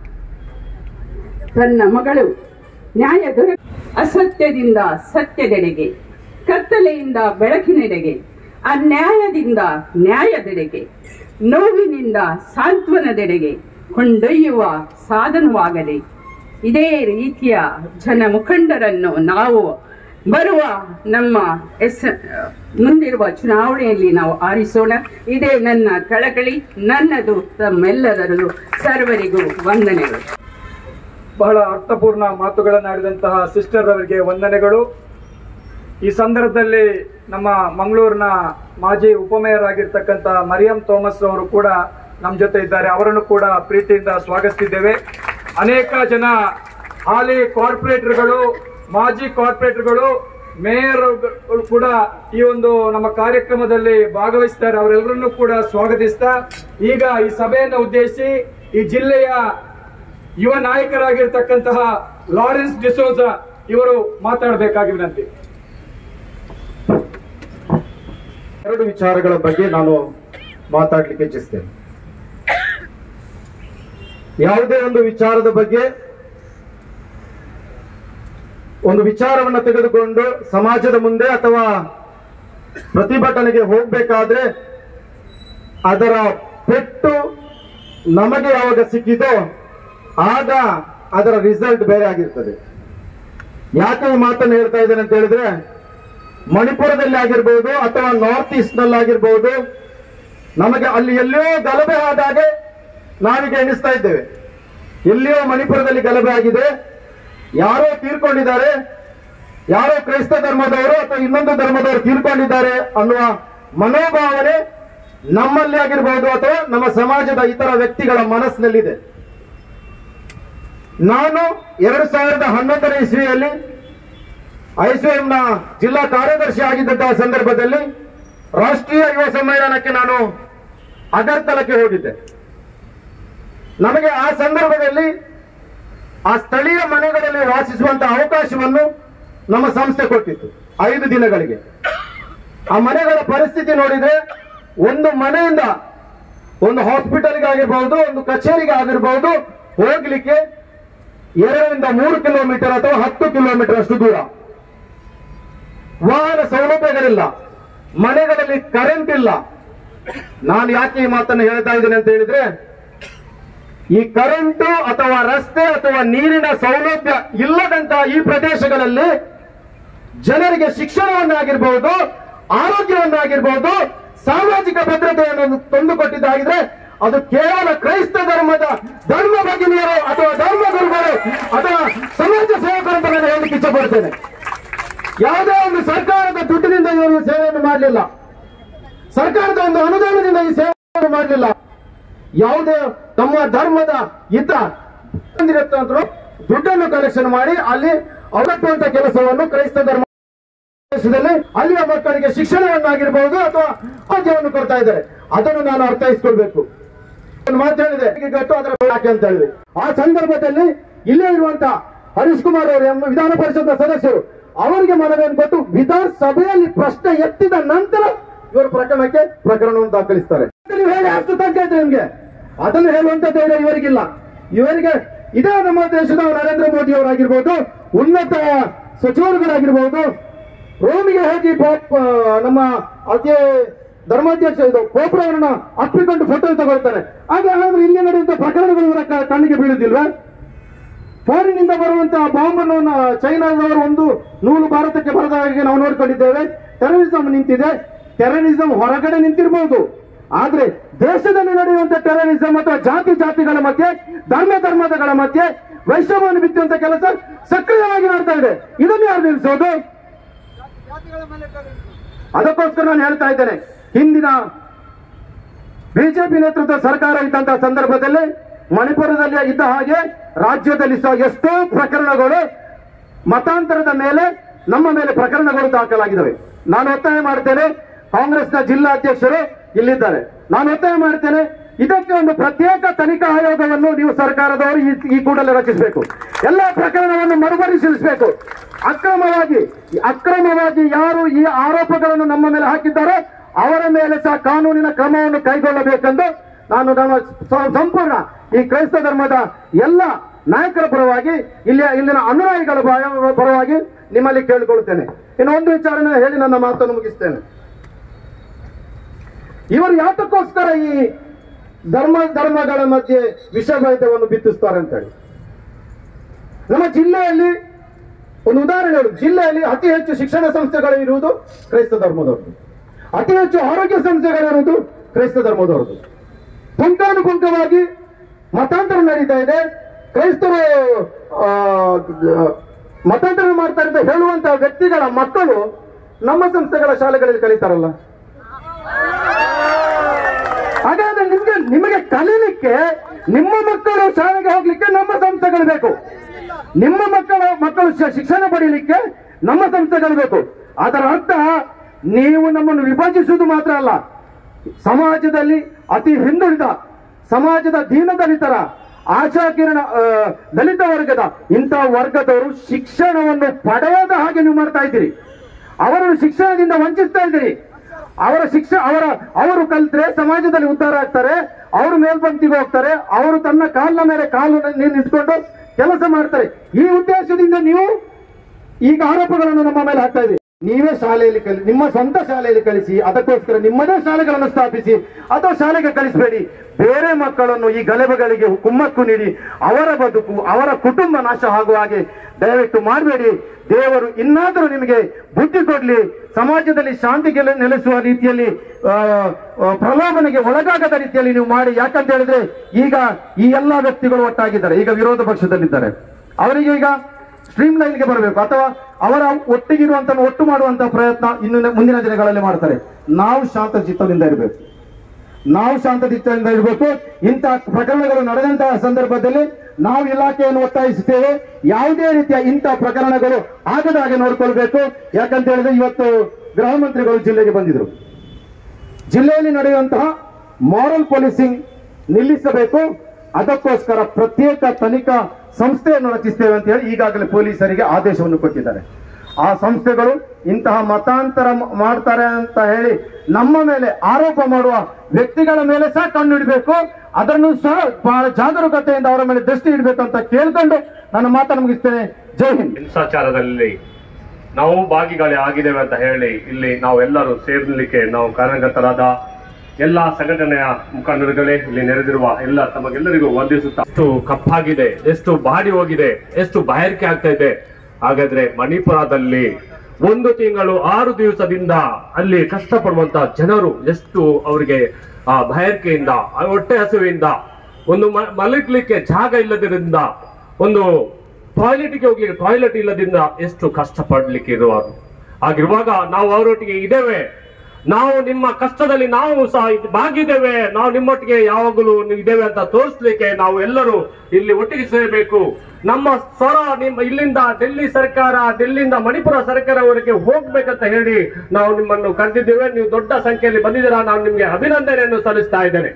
ತನ್ನ ಮಗಳು ನ್ಯಾಯ ದೊರ ಅಸತ್ಯದಿಂದ ಸತ್ಯದೆಡೆಗೆ ಕತ್ತಲೆಯಿಂದ ಬೆಳಕಿನೆಡೆಗೆ ಅನ್ಯಾಯದಿಂದ ನ್ಯಾಯದೆಡೆಗೆ ನೋವಿನಿಂದ ಸಾಂತ್ವನದೆಡೆಗೆ ಕೊಂಡೊಯ್ಯುವ ಸಾಧನವಾಗಲಿ ಇದೇ ರೀತಿಯ ಜನ ಮುಖಂಡರನ್ನು ನಾವು ಬರುವ ನಮ್ಮ ಎಸ್ ಮುಂದಿರುವ ಚುನಾವಣೆಯಲ್ಲಿ ನಾವು ಆರಿಸೋಣ ಇದೇ ನನ್ನ ಕಳಕಳಿ ನನ್ನದು ತಮ್ಮೆಲ್ಲರದು ಸರ್ವರಿಗೂ ವಂದನೆಗಳು ಬಹಳ ಅರ್ಥಪೂರ್ಣ ಮಾತುಗಳನ್ನಾಡಿದಂತಹ ಸಿಸ್ಟರ್ ಅವರಿಗೆ ವಂದನೆಗಳು ಈ ಸಂದರ್ಭದಲ್ಲಿ ನಮ್ಮ ಮಂಗಳೂರಿನ ಮಾಜಿ ಉಪಮೇಯರ್ ಆಗಿರ್ತಕ್ಕಂಥ ಮರಿಯಂ ಥೋಮಸ್ ಅವರು ಕೂಡ ನಮ್ಮ ಜೊತೆ ಇದ್ದಾರೆ ಅವರನ್ನು ಕೂಡ ಪ್ರೀತಿಯಿಂದ ಸ್ವಾಗತಿಸಿದ್ದೇವೆ ಅನೇಕ ಜನ ಹಾಲಿ ಕಾರ್ಪೊರೇಟರ್ಗಳು ಮಾಜಿ ಕಾರ್ಪೊರೇಟರ್ಗಳು ಮೇಯರ್ ಕೂಡ ಈ ಒಂದು ನಮ್ಮ ಕಾರ್ಯಕ್ರಮದಲ್ಲಿ ಭಾಗವಹಿಸ್ತಾರೆ ಅವರೆಲ್ಲರನ್ನೂ ಕೂಡ ಸ್ವಾಗತಿಸ್ತಾ ಈಗ ಈ ಸಭೆಯನ್ನು ಉದ್ದೇಶಿಸಿ ಈ ಜಿಲ್ಲೆಯ ಯುವ ನಾಯಕರಾಗಿರ್ತಕ್ಕಂತಹ ಲಾರೆನ್ಸ್ ಡಿಸೋಜ ಇವರು ಮಾತಾಡಬೇಕಾಗಿ ವಿನಂತಿ ಎರಡು ವಿಚಾರಗಳ ಬಗ್ಗೆ ನಾನು ಮಾತಾಡ್ಲಿಕ್ಕೆ ಇಚ್ಛಿಸ್ತೇನೆ ಯಾವುದೇ ಒಂದು ವಿಚಾರದ ಬಗ್ಗೆ ಒಂದು ವಿಚಾರವನ್ನ ತೆಗೆದುಕೊಂಡು ಸಮಾಜದ ಮುಂದೆ ಅಥವಾ ಪ್ರತಿಭಟನೆಗೆ ಹೋಗ್ಬೇಕಾದ್ರೆ ಅದರ ಪೆಟ್ಟು ನಮಗೆ ಯಾವಾಗ ಸಿಕ್ಕಿತೋ ಆಗ ಅದರ ರಿಸಲ್ಟ್ ಬೇರೆ ಆಗಿರ್ತದೆ ಯಾಕೆ ಈ ಮಾತನ್ನು ಹೇಳ್ತಾ ಇದ್ದೇನೆ ಅಂತ ಹೇಳಿದ್ರೆ ಮಣಿಪುರದಲ್ಲಿ ಆಗಿರ್ಬೋದು ಅಥವಾ ನಾರ್ತ್ ಈಸ್ಟ್ ನಲ್ಲಿ ಆಗಿರ್ಬೋದು ನಮಗೆ ಅಲ್ಲಿ ಎಲ್ಲಿಯೋ ಗಲಭೆ ಆದಾಗೆ ನಾವೀಗ ಎಣಿಸ್ತಾ ಇದ್ದೇವೆ ಎಲ್ಲಿಯೋ ಮಣಿಪುರದಲ್ಲಿ ಗಲಭೆ ಆಗಿದೆ ಯಾರೋ ತೀರ್ಕೊಂಡಿದ್ದಾರೆ ಯಾರೋ ಕ್ರೈಸ್ತ ಧರ್ಮದವರು ಅಥವಾ ಇನ್ನೊಂದು ಧರ್ಮದವರು ತೀರ್ಕೊಂಡಿದ್ದಾರೆ ಅನ್ನುವ ಮನೋಭಾವನೆ ನಮ್ಮಲ್ಲಿ ಆಗಿರ್ಬೋದು ಅಥವಾ ನಮ್ಮ ಸಮಾಜದ ಇತರ ವ್ಯಕ್ತಿಗಳ ಮನಸ್ಸಿನಲ್ಲಿದೆ ನಾನು ಎರಡು ಸಾವಿರದ ಹನ್ನೊಂದನೇ ಇಸ್ವಿಯಲ್ಲಿ ಐಸಿಎಂನ ಜಿಲ್ಲಾ ಕಾರ್ಯದರ್ಶಿ ಆಗಿದ್ದಂತಹ ಸಂದರ್ಭದಲ್ಲಿ ರಾಷ್ಟ್ರೀಯ ಯುವ ಸಮ್ಮೇಳನಕ್ಕೆ ನಾನು ಅಗರ್ತಲಕ್ಕೆ ಹೋಗಿದ್ದೆ ನಮಗೆ ಆ ಸಂದರ್ಭದಲ್ಲಿ ಆ ಸ್ಥಳೀಯ ಮನೆಗಳಲ್ಲಿ ವಾಸಿಸುವಂತಹ ಅವಕಾಶವನ್ನು ನಮ್ಮ ಸಂಸ್ಥೆ ಕೊಟ್ಟಿತ್ತು ಐದು ದಿನಗಳಿಗೆ ಆ ಮನೆಗಳ ಪರಿಸ್ಥಿತಿ ನೋಡಿದ್ರೆ ಒಂದು ಮನೆಯಿಂದ ಒಂದು ಹಾಸ್ಪಿಟಲ್ಗೆ ಆಗಿರ್ಬಹುದು ಒಂದು ಕಚೇರಿಗೆ ಆಗಿರ್ಬಹುದು ಹೋಗ್ಲಿಕ್ಕೆ ಎರಡರಿಂದ ಮೂರು ಕಿಲೋಮೀಟರ್ ಅಥವಾ ಹತ್ತು ಕಿಲೋಮೀಟರ್ ಅಷ್ಟು ದೂರ ವಾಹನ ಸೌಲಭ್ಯಗಳಿಲ್ಲ ಮನೆಗಳಲ್ಲಿ ಕರೆಂಟ್ ಇಲ್ಲ ನಾನು ಯಾಕೆ ಈ ಮಾತನ್ನು ಹೇಳ್ತಾ ಇದ್ದೇನೆ ಅಂತ ಹೇಳಿದ್ರೆ ಈ ಕರೆಂಟು ಅಥವಾ ರಸ್ತೆ ಅಥವಾ ನೀರಿನ ಸೌಲಭ್ಯ ಇಲ್ಲದಂತಹ ಈ ಪ್ರದೇಶಗಳಲ್ಲಿ ಜನರಿಗೆ ಶಿಕ್ಷಣವನ್ನಾಗಿರ್ಬಹುದು ಆರೋಗ್ಯವನ್ನಾಗಿರ್ಬಹುದು ಸಾಮಾಜಿಕ ಭದ್ರತೆಯನ್ನು ತಂದುಕೊಟ್ಟಿದ್ದಾಗಿದ್ರೆ ಅದು ಕೇವಲ ಕ್ರೈಸ್ತ ಧರ್ಮದ ಧರ್ಮ ಭಗಿನಿಯರು ಅಥವಾ ಧರ್ಮ ಗುರುಗಳು ಅಥವಾ ಸಮಾಜ ಸೇವಕರು ಅಂತ ನಾನು ಹೇಳಲಿಕ್ಕೆ ಇಚ್ಛಪಡ್ತೇನೆ ಯಾವುದೇ ಒಂದು ಸರ್ಕಾರದ ದುಡ್ಡಿನಿಂದ ಇವರು ಸೇವೆಯನ್ನು ಮಾಡಲಿಲ್ಲ ಸರ್ಕಾರದ ಒಂದು ಅನುದಾನದಿಂದ ಈ ಸೇವೆಯನ್ನು ಮಾಡಲಿಲ್ಲ ಯಾವುದೇ ತಮ್ಮ ಧರ್ಮದ ಹಿತ ಹೊಂದಿರುತ್ತೆ ಅಂತ ದುಡ್ಡನ್ನು ಕಲೆಕ್ಷನ್ ಮಾಡಿ ಅಲ್ಲಿ ಅವರಪ್ಪುವಂತ ಕೆಲಸವನ್ನು ಕ್ರೈಸ್ತ ಧರ್ಮ ದೇಶದಲ್ಲಿ ಅಲ್ಲಿಯ ಮಕ್ಕಳಿಗೆ ಶಿಕ್ಷಣವನ್ನಾಗಿರ್ಬಹುದು ಅಥವಾ ಆರೋಗ್ಯವನ್ನು ಕೊಡ್ತಾ ಇದ್ದಾರೆ ಅದನ್ನು ನಾನು ಅರ್ಥೈಸ್ಕೊಳ್ಬೇಕು ಒಂದು ಮಾತು ಹೇಳಿದೆ ಗಟ್ಟು ಅದರ ಯಾಕೆ ಅಂತ ಹೇಳಿದೆ ಆ ಸಂದರ್ಭದಲ್ಲಿ ಇಲ್ಲೇ ಇರುವಂತ ಹರೀಶ್ ಕುಮಾರ್ ಅವರು ಎಂಬ ವಿಧಾನ ಪರಿಷತ್ನ ಸದಸ್ಯರು ಅವರಿಗೆ ಮನವಿಯನ್ನು ಕೊಟ್ಟು ವಿಧಾನಸಭೆಯಲ್ಲಿ ಪ್ರಶ್ನೆ ಎತ್ತಿದ ನಂತರ ಇವರು ಪ್ರಕರಣಕ್ಕೆ ಪ್ರಕರಣವನ್ನು ದಾಖಲಿಸ್ತಾರೆ ನೀವು ಹೇಳಿ ಅಷ್ಟು ತಗ್ಗ ಇದೆ ನಿಮ್ಗೆ ಅದನ್ನು ಹೇಳುವಂತ ಧೈರ್ಯ ಇವರಿಗಿಲ್ಲ ಇವರಿಗೆ ಇದೇ ನಮ್ಮ ದೇಶದ ನರೇಂದ್ರ ಮೋದಿ ಅವರಾಗಿರ್ಬೋದು ಉನ್ನತ ಸಚಿವರುಗಳಾಗಿರ್ಬೋದು ರೋಮಿಗೆ ಹೋಗಿ ಪೋಪ್ ಆ, ನಮ್ಮ ಅದೇ ಧರ್ಮಾಧ್ಯಕ್ಷ ಇದು ಪೋಪ್ರವರನ್ನ ಅಪ್ಪಿಕೊಂಡು ಫೋಟೋ ತಗೊಳ್ತಾರೆ ಹಾಗೆ ಹಾಗಾದ್ರೆ ಇಲ್ಲಿ ನಡೆಯುವಂತ ಪ್ರಕರಣಗಳು ಇವರ ಕ- ಕಣ್ಣಿಗೆ ಬೀಳುದಿಲ್ವಾ ಫಾರಿನಿಂದ ಬರುವಂತಹ ಬಾಂಬ್ ಅನ್ನು ಚೈನಾದವರು ಒಂದು ನೂಲು ಭಾರತಕ್ಕೆ ಬರದ ಹಾಗೆ ನಾವು ನೋಡ್ಕೊಂಡಿದ್ದೇವೆ ಟೆರರಿಸಂ ನಿಂತಿದೆ ಟೆರರಿಸಂ ಹೊರಗಡೆ ನಿಂತಿರಬಹುದು ಆದ್ರೆ ದೇಶದಲ್ಲಿ ನಡೆಯುವಂತ ಟೆರರಿಸಂ ಅಥವಾ ಜಾತಿ ಜಾತಿಗಳ ಮಧ್ಯೆ ಧರ್ಮ ಧರ್ಮಗಳ ಮಧ್ಯೆ ವೈಷಮ್ಯವನ್ನು ಬಿತ್ತುವಂತ ಕೆಲಸ ಸಕ್ರಿಯವಾಗಿ ಮಾಡ್ತಾ ಇದೆ ಇದನ್ನು ಯಾರು ನಿಲ್ಲಿಸೋದು ಅದಕ್ಕೋಸ್ಕರ ನಾನು ಹೇಳ್ತಾ ಇದ್ದೇನೆ ಹಿಂದಿನ ಬಿಜೆಪಿ ನೇತೃತ್ವದ ಸರ್ಕಾರ ಇದ್ದಂತಹ ಸಂದರ್ಭದಲ್ಲಿ ಮಣಿಪುರದಲ್ಲಿ ಇದ್ದ ಹಾಗೆ ರಾಜ್ಯದಲ್ಲಿ ಸಹ ಎಷ್ಟೋ ಪ್ರಕರಣಗಳು ಮತಾಂತರದ ಮೇಲೆ ನಮ್ಮ ಮೇಲೆ ಪ್ರಕರಣಗಳು ದಾಖಲಾಗಿದ್ದಾವೆ ನಾನು ಒತ್ತಾಯ ಮಾಡ್ತೇನೆ ಕಾಂಗ್ರೆಸ್ನ ಜಿಲ್ಲಾಧ್ಯಕ್ಷರು ಇಲ್ಲಿದ್ದಾರೆ ನಾನು ಒತ್ತಾಯ ಮಾಡ್ತೇನೆ ಇದಕ್ಕೆ ಒಂದು ಪ್ರತ್ಯೇಕ ತನಿಖಾ ಆಯೋಗವನ್ನು ನೀವು ಸರ್ಕಾರದವರು ಈ- ಈ ಕೂಡಲೇ ರಚಿಸಬೇಕು ಎಲ್ಲ ಪ್ರಕರಣವನ್ನು ಮರುಪರಿಶೀಲಿಸಬೇಕು ಅಕ್ರಮವಾಗಿ ಅಕ್ರಮವಾಗಿ ಯಾರು ಈ ಆರೋಪಗಳನ್ನು ನಮ್ಮ ಮೇಲೆ ಹಾಕಿದ್ದಾರೋ ಅವರ ಮೇಲೆ ಸಹ ಕಾನೂನಿನ ಕ್ರಮವನ್ನು ಕೈಗೊಳ್ಳಬೇಕೆಂದು ನಾನು ನಮ್ಮ ಸ- ಸಂಪೂರ್ಣ ಈ ಕ್ರೈಸ್ತ ಧರ್ಮದ ಎಲ್ಲ ನಾಯಕರ ಪರವಾಗಿ ಇಲ್ಲಿ ಇಲ್ಲಿನ ಅನುಯಾಯಿಗಳ ಪರ- ಪರವಾಗಿ ನಿಮ್ಮಲ್ಲಿ ಕೇಳಿಕೊಳ್ಳುತ್ತೇನೆ ಇನ್ನು ಒಂದು ವಿಚಾರನ ಹೇಳಿ ನನ್ನ ಮಾತನ್ನು ಮುಗಿಸ್ತೇನೆ ಇವರು ಯಾತಕ್ಕೋಸ್ಕರ ಈ ಧರ್ಮ ಧರ್ಮಗಳ ಮಧ್ಯೆ ವಿಷಭೇದವನ್ನು ಬಿತ್ತಿಸ್ತಾರೆ ಅಂತ ಹೇಳಿ ನಮ್ಮ ಜಿಲ್ಲೆಯಲ್ಲಿ ಒಂದು ಉದಾಹರಣೆ ಹೇಳು ಜಿಲ್ಲೆಯಲ್ಲಿ ಅತಿ ಹೆಚ್ಚು ಶಿಕ್ಷಣ ಸಂಸ್ಥೆಗಳು ಇರುವುದು ಕ್ರೈಸ್ತ ಧರ್ಮದವ್ರದ್ದು ಅತಿ ಹೆಚ್ಚು ಆರೋಗ್ಯ ಸಂಸ್ಥೆಗಳಿರುವುದು ಕ್ರೈಸ್ತ ಧರ್ಮದವ್ರದ್ದು ಪುಂಖಾನುಪುಂಖವಾಗಿ ಮತಾಂತರ ನಡೀತಾ ಇದೆ ಕ್ರೈಸ್ತರು ಆ, ಮತಾಂತರ ಮಾಡ್ತಾರೆ ಅಂತ ಹೇಳುವಂತಹ ವ್ಯಕ್ತಿಗಳ ಮಕ್ಕಳು ನಮ್ಮ ಸಂಸ್ಥೆಗಳ ಶಾಲೆಗಳಲ್ಲಿ ಕಲಿತಾರಲ್ಲ ಹಾಗಾದ್ರೆ ನಿಮ್ಗೆ ನಿಮಗೆ ಕಲೀಲಿಕ್ಕೆ ನಿಮ್ಮ ಮಕ್ಕಳು ಶಾಲೆಗೆ ಹೋಗ್ಲಿಕ್ಕೆ ನಮ್ಮ ಸಂಸ್ಥೆಗಳು ಬೇಕು ನಿಮ್ಮ ಮಕ್ಕಳ ಮಕ್ಕಳು ಶ- ಶಿಕ್ಷಣ ಪಡೀಲಿಕ್ಕೆ ನಮ್ಮ ಸಂಸ್ಥೆಗಳು ಬೇಕು ಅದರ ಅರ್ಥ ನೀವು ನಮ್ಮನ್ನು ವಿಭಜಿಸುವುದು ಮಾತ್ರ ಅಲ್ಲ ಸಮಾಜದಲ್ಲಿ ಅತಿ ಹಿಂದುಳಿದ ಸಮಾಜದ ದೀನದಲಿತರ ಆಶಾಕಿರಣ ಆ, ದಲಿತ ವರ್ಗದ ಇಂತಹ ವರ್ಗದವರು ಶಿಕ್ಷಣವನ್ನು ಪಡೆಯದ ಹಾಗೆ ನೀವು ಮಾಡ್ತಾ ಇದ್ದೀರಿ ಅವರನ್ನು ಶಿಕ್ಷಣದಿಂದ ವಂಚಿಸ್ತಾ ಇದ್ದೀರಿ ಅವರ ಶಿಕ್ಷ ಅವರ ಅವರು ಕಲ್ತ್ರೆ ಸಮಾಜದಲ್ಲಿ ಉದ್ಧಾರ ಆಗ್ತಾರೆ ಅವರು ಮೇಲ್ಪಂಕ್ತಿಗೆ ಹೋಗ್ತಾರೆ ಅವರು ತನ್ನ ಕಾಲಿನ ಮೇಲೆ ಕಾಲು ನಿಂತ್ಕೊಂಡು ಕೆಲಸ ಮಾಡ್ತಾರೆ ಈ ಉದ್ದೇಶದಿಂದ ನೀವು ಈಗ ಆರೋಪಗಳನ್ನು ನಮ್ಮ ಮೇಲೆ ಹಾಕ್ತಾ ಇದ್ದೀರಿ ನೀವೇ ಶಾಲೆಯಲ್ಲಿ ಕಲಿ ನಿಮ್ಮ ಸ್ವಂತ ಶಾಲೆಯಲ್ಲಿ ಕಲಿಸಿ ಅದಕ್ಕೋಸ್ಕರ ನಿಮ್ಮದೇ ಶಾಲೆಗಳನ್ನು ಸ್ಥಾಪಿಸಿ ಅಥವಾ ಶಾಲೆಗೆ ಕಳಿಸಬೇಡಿ ಬೇರೆ ಮಕ್ಕಳನ್ನು ಈ ಗಲಭೆಗಳಿಗೆ ಕುಮ್ಮಕ್ಕು ನೀಡಿ ಅವರ ಬದುಕು ಅವರ ಕುಟುಂಬ ನಾಶ ಆಗುವ ಹಾಗೆ ದಯವಿಟ್ಟು ಮಾಡಬೇಡಿ ದೇವರು ಇನ್ನಾದರೂ ನಿಮಗೆ ಬುದ್ಧಿ ಕೊಡ್ಲಿ ಸಮಾಜದಲ್ಲಿ ಶಾಂತಿ ಗೆಲ- ನೆಲೆಸುವ ರೀತಿಯಲ್ಲಿ ಆ, ಆ, ಪ್ರಲೋಭನೆಗೆ ಒಳಗಾಗದ ರೀತಿಯಲ್ಲಿ ನೀವು ಮಾಡಿ ಯಾಕಂತ ಹೇಳಿದ್ರೆ ಈಗ ಈ ಎಲ್ಲಾ ವ್ಯಕ್ತಿಗಳು ಒಟ್ಟಾಗಿದ್ದಾರೆ ಈಗ ವಿರೋಧ ಪಕ್ಷದಲ್ಲಿದ್ದಾರೆ ಅವರಿಗೆ ಈಗ ಸ್ಟ್ರೀಮ್ ಲೈನ್ಗೆ ಬರಬೇಕು ಅಥವಾ ಅವರ ಒಟ್ಟಿಗಿರುವಂತ ಒಟ್ಟು ಮಾಡುವಂತ ಪ್ರಯತ್ನ ಇನ್ನು ಮುಂದಿನ ದಿನಗಳಲ್ಲಿ ಮಾಡ್ತಾರೆ ನಾವು ಶಾಂತ ಚಿತ್ತದಿಂದ ಇರಬೇಕು ನಾವು ಶಾಂತ ಚಿತ್ತದಿಂದ ಇರಬೇಕು ಇಂತಹ ಪ್ರಕರಣಗಳು ನಡೆದಂತಹ ಸಂದರ್ಭದಲ್ಲಿ ನಾವು ಇಲಾಖೆಯನ್ನು ಒತ್ತಾಯಿಸುತ್ತೇವೆ ಯಾವುದೇ ರೀತಿಯ ಇಂತಹ ಪ್ರಕರಣಗಳು ಆಗದ ಹಾಗೆ ನೋಡ್ಕೊಳ್ಬೇಕು ಯಾಕಂತ ಹೇಳಿದ್ರೆ ಇವತ್ತು ಗೃಹ ಮಂತ್ರಿಗಳು ಜಿಲ್ಲೆಗೆ ಬಂದಿದ್ರು ಜಿಲ್ಲೆಯಲ್ಲಿ ನಡೆಯುವಂತಹ ಮಾರಲ್ ಪೊಲೀಸಿಂಗ್ ನಿಲ್ಲಿಸಬೇಕು ಅದಕ್ಕೋಸ್ಕರ ಪ್ರತ್ಯೇಕ ತನಿಖಾ ಸಂಸ್ಥೆಯನ್ನು ರಚಿಸ್ತೇವೆ ಅಂತ ಹೇಳಿ ಈಗಾಗಲೇ ಪೊಲೀಸರಿಗೆ ಆದೇಶವನ್ನು ಕೊಟ್ಟಿದ್ದಾರೆ ಆ ಸಂಸ್ಥೆಗಳು ಇಂತಹ ಮತಾಂತರ ಮ- ಮಾಡ್ತಾರೆ ಅಂತ ಹೇಳಿ ನಮ್ಮ ಮೇಲೆ ಆರೋಪ ಮಾಡುವ ವ್ಯಕ್ತಿಗಳ ಮೇಲೆ ಸಹ ಕಣ್ಣು ಇಡಬೇಕು ಅದನ್ನು ಸಹ ಬಹಳ ಜಾಗರೂಕತೆಯಿಂದ ಅವರ ಮೇಲೆ ದೃಷ್ಟಿ ಇಡಬೇಕು ಅಂತ ಕೇಳ್ಕೊಂಡು ನನ್ನ ಮಾತನ್ನು ಮುಗಿಸ್ತೇನೆ ಜೈ ಹಿಂದ್ ಹಿಂಸಾಚಾರದಲ್ಲಿ ನಾವು ಭಾಗಿಗಳೇ ಆಗಿದ್ದೇವೆ ಅಂತ ಹೇಳಿ ಇಲ್ಲಿ ನಾವೆಲ್ಲರೂ ಸೇರ್ಲಿಕ್ಕೆ ನಾವು ಕಾರಣಗತರಾದ ಎಲ್ಲ ಸಂಘಟನೆಯ ಮುಖಂಡರುಗಳೇ ಇಲ್ಲಿ ನೆರೆದಿರುವ ಎಲ್ಲ ತಮಗೆಲ್ಲರಿಗೂ ವಂದಿಸುತ್ತಾ ಎಷ್ಟು ಕಪ್ಪಾಗಿದೆ ಎಷ್ಟು ಬಾಡಿ ಹೋಗಿದೆ ಎಷ್ಟು ಬಾಯಾರಿಕೆ ಆಗ್ತಾ ಇದೆ ಹಾಗಾದ್ರೆ ಮಣಿಪುರದಲ್ಲಿ ಒಂದು ತಿಂಗಳು ಆರು ದಿವಸದಿಂದ ಅಲ್ಲಿ ಕಷ್ಟಪಡುವಂತ ಜನರು ಎಷ್ಟು ಅವರಿಗೆ ಆ ಬಾಯಾರಿಕೆಯಿಂದ ಆ ಹೊಟ್ಟೆ ಹಸುವಿಂದ ಒಂದು ಮ- ಮಲಗಲಿಕ್ಕೆ ಜಾಗ ಇಲ್ಲದಿರಿಂದ ಒಂದು ಟಾಯ್ಲೆಟ್ಗೆ ಹೋಗ್ಲಿಕ್ಕೆ ಟಾಯ್ಲೆಟ್ ಇಲ್ಲದಿಂದ ಎಷ್ಟು ಕಷ್ಟಪಡ್ಲಿಕ್ಕೆ ಇರುವರು ಹಾಗಿರುವಾಗ ನಾವು ಅವರೊಟ್ಟಿಗೆ ಇದ್ದೇವೆ ನಾವು ನಿಮ್ಮ ಕಷ್ಟದಲ್ಲಿ ನಾವು ಸಹ ಇದ್- ಭಾಗಿದ್ದೇವೆ ನಾವು ನಿಮ್ಮೊಟ್ಟಿಗೆ ಯಾವಾಗಲೂ ಇದ್ದೇವೆ ಅಂತ ತೋರಿಸ್ಲಿಕ್ಕೆ ನಾವು ಎಲ್ಲರೂ ಇಲ್ಲಿ ಒಟ್ಟಿಗೆ ಸೇರಬೇಕು ನಮ್ಮ ಸ್ವರ ನಿಮ್ಮ ಇಲ್ಲಿಂದ ಡೆಲ್ಲಿ ಸರ್ಕಾರ ಡೆಲ್ಲಿಯಿಂದ ಮಣಿಪುರ ಸರ್ಕಾರವರೆಗೆ ಹೋಗ್ಬೇಕಂತ ಹೇಳಿ ನಾವು ನಿಮ್ಮನ್ನು ಕರೆದಿದ್ದೇವೆ ನೀವು ದೊಡ್ಡ ಸಂಖ್ಯೆಯಲ್ಲಿ ಬಂದಿದ್ದೀರಾ ನಾನು ನಿಮಗೆ ಅಭಿನಂದನೆಯನ್ನು ಸಲ್ಲಿಸ್ತಾ ಇದ್ದೇನೆ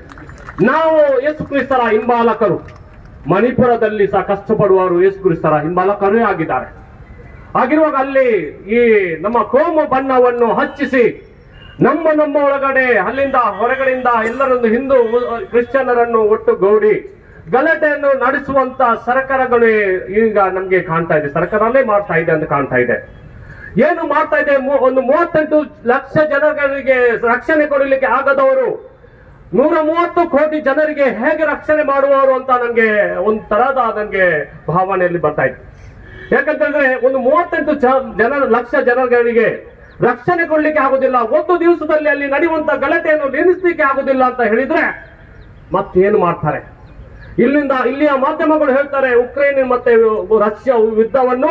ನಾವು ಯೇಸು ಕ್ರಿಸ್ತರ ಹಿಂಬಾಲಕರು ಮಣಿಪುರದಲ್ಲಿ ಸಹ ಕಷ್ಟಪಡುವವರು ಯೇಸು ಕ್ರಿಸ್ತರ ಹಿಂಬಾಲಕರೇ ಆಗಿದ್ದಾರೆ ಹಾಗಿರುವಾಗ ಅಲ್ಲಿ ಈ ನಮ್ಮ ಕೋಮು ಬಣ್ಣವನ್ನು ಹಚ್ಚಿಸಿ ನಮ್ಮ ನಮ್ಮ ಒಳಗಡೆ ಅಲ್ಲಿಂದ ಹೊರಗಡೆಯಿಂದ ಎಲ್ಲರನ್ನು ಹಿಂದೂ ಕ್ರಿಶ್ಚಿಯನ್ನರನ್ನು ಒಟ್ಟುಗೂಡಿ ಗಲಾಟೆಯನ್ನು ನಡೆಸುವಂತ ಸರ್ಕಾರಗಳು ಈಗ ನಮ್ಗೆ ಕಾಣ್ತಾ ಇದೆ ಸರ್ಕಾರಲ್ಲೇ ಮಾಡ್ತಾ ಇದೆ ಅಂತ ಕಾಣ್ತಾ ಇದೆ ಏನು ಮಾಡ್ತಾ ಇದೆ ಮೂ- ಒಂದು ಮೂವತ್ತೆಂಟು ಲಕ್ಷ ಜನಗಳಿಗೆ ರಕ್ಷಣೆ ಕೊಡಲಿಕ್ಕೆ ಆಗದವರು ನೂರ ಮೂವತ್ತು ಕೋಟಿ ಜನರಿಗೆ ಹೇಗೆ ರಕ್ಷಣೆ ಮಾಡುವವರು ಅಂತ ನನಗೆ ಒಂದು ತರಹದ ನನಗೆ ಭಾವನೆಯಲ್ಲಿ ಬರ್ತಾ ಇದೆ ಯಾಕಂತಂದ್ರೆ ಒಂದು ಮೂವತ್ತೆಂಟು ಜ- ಜನರ ಲಕ್ಷ ಜನಗಳಿಗೆ ರಕ್ಷಣೆ ಕೊಡ್ಲಿಕ್ಕೆ ಆಗುದಿಲ್ಲ ಒಂದು ದಿವಸದಲ್ಲಿ ಅಲ್ಲಿ ನಡೆಯುವಂತ ಗಲಾಟೆಯನ್ನು ನಿಲ್ಲಿಸಲಿಕ್ಕೆ ಆಗುದಿಲ್ಲ ಅಂತ ಹೇಳಿದ್ರೆ ಮತ್ತೇನು ಮಾಡ್ತಾರೆ ಇಲ್ಲಿಂದ ಇಲ್ಲಿಯ ಮಾಧ್ಯಮಗಳು ಹೇಳ್ತಾರೆ ಉಕ್ರೇನ್ ಮತ್ತೆ ರಷ್ಯಾ ಯುದ್ಧವನ್ನು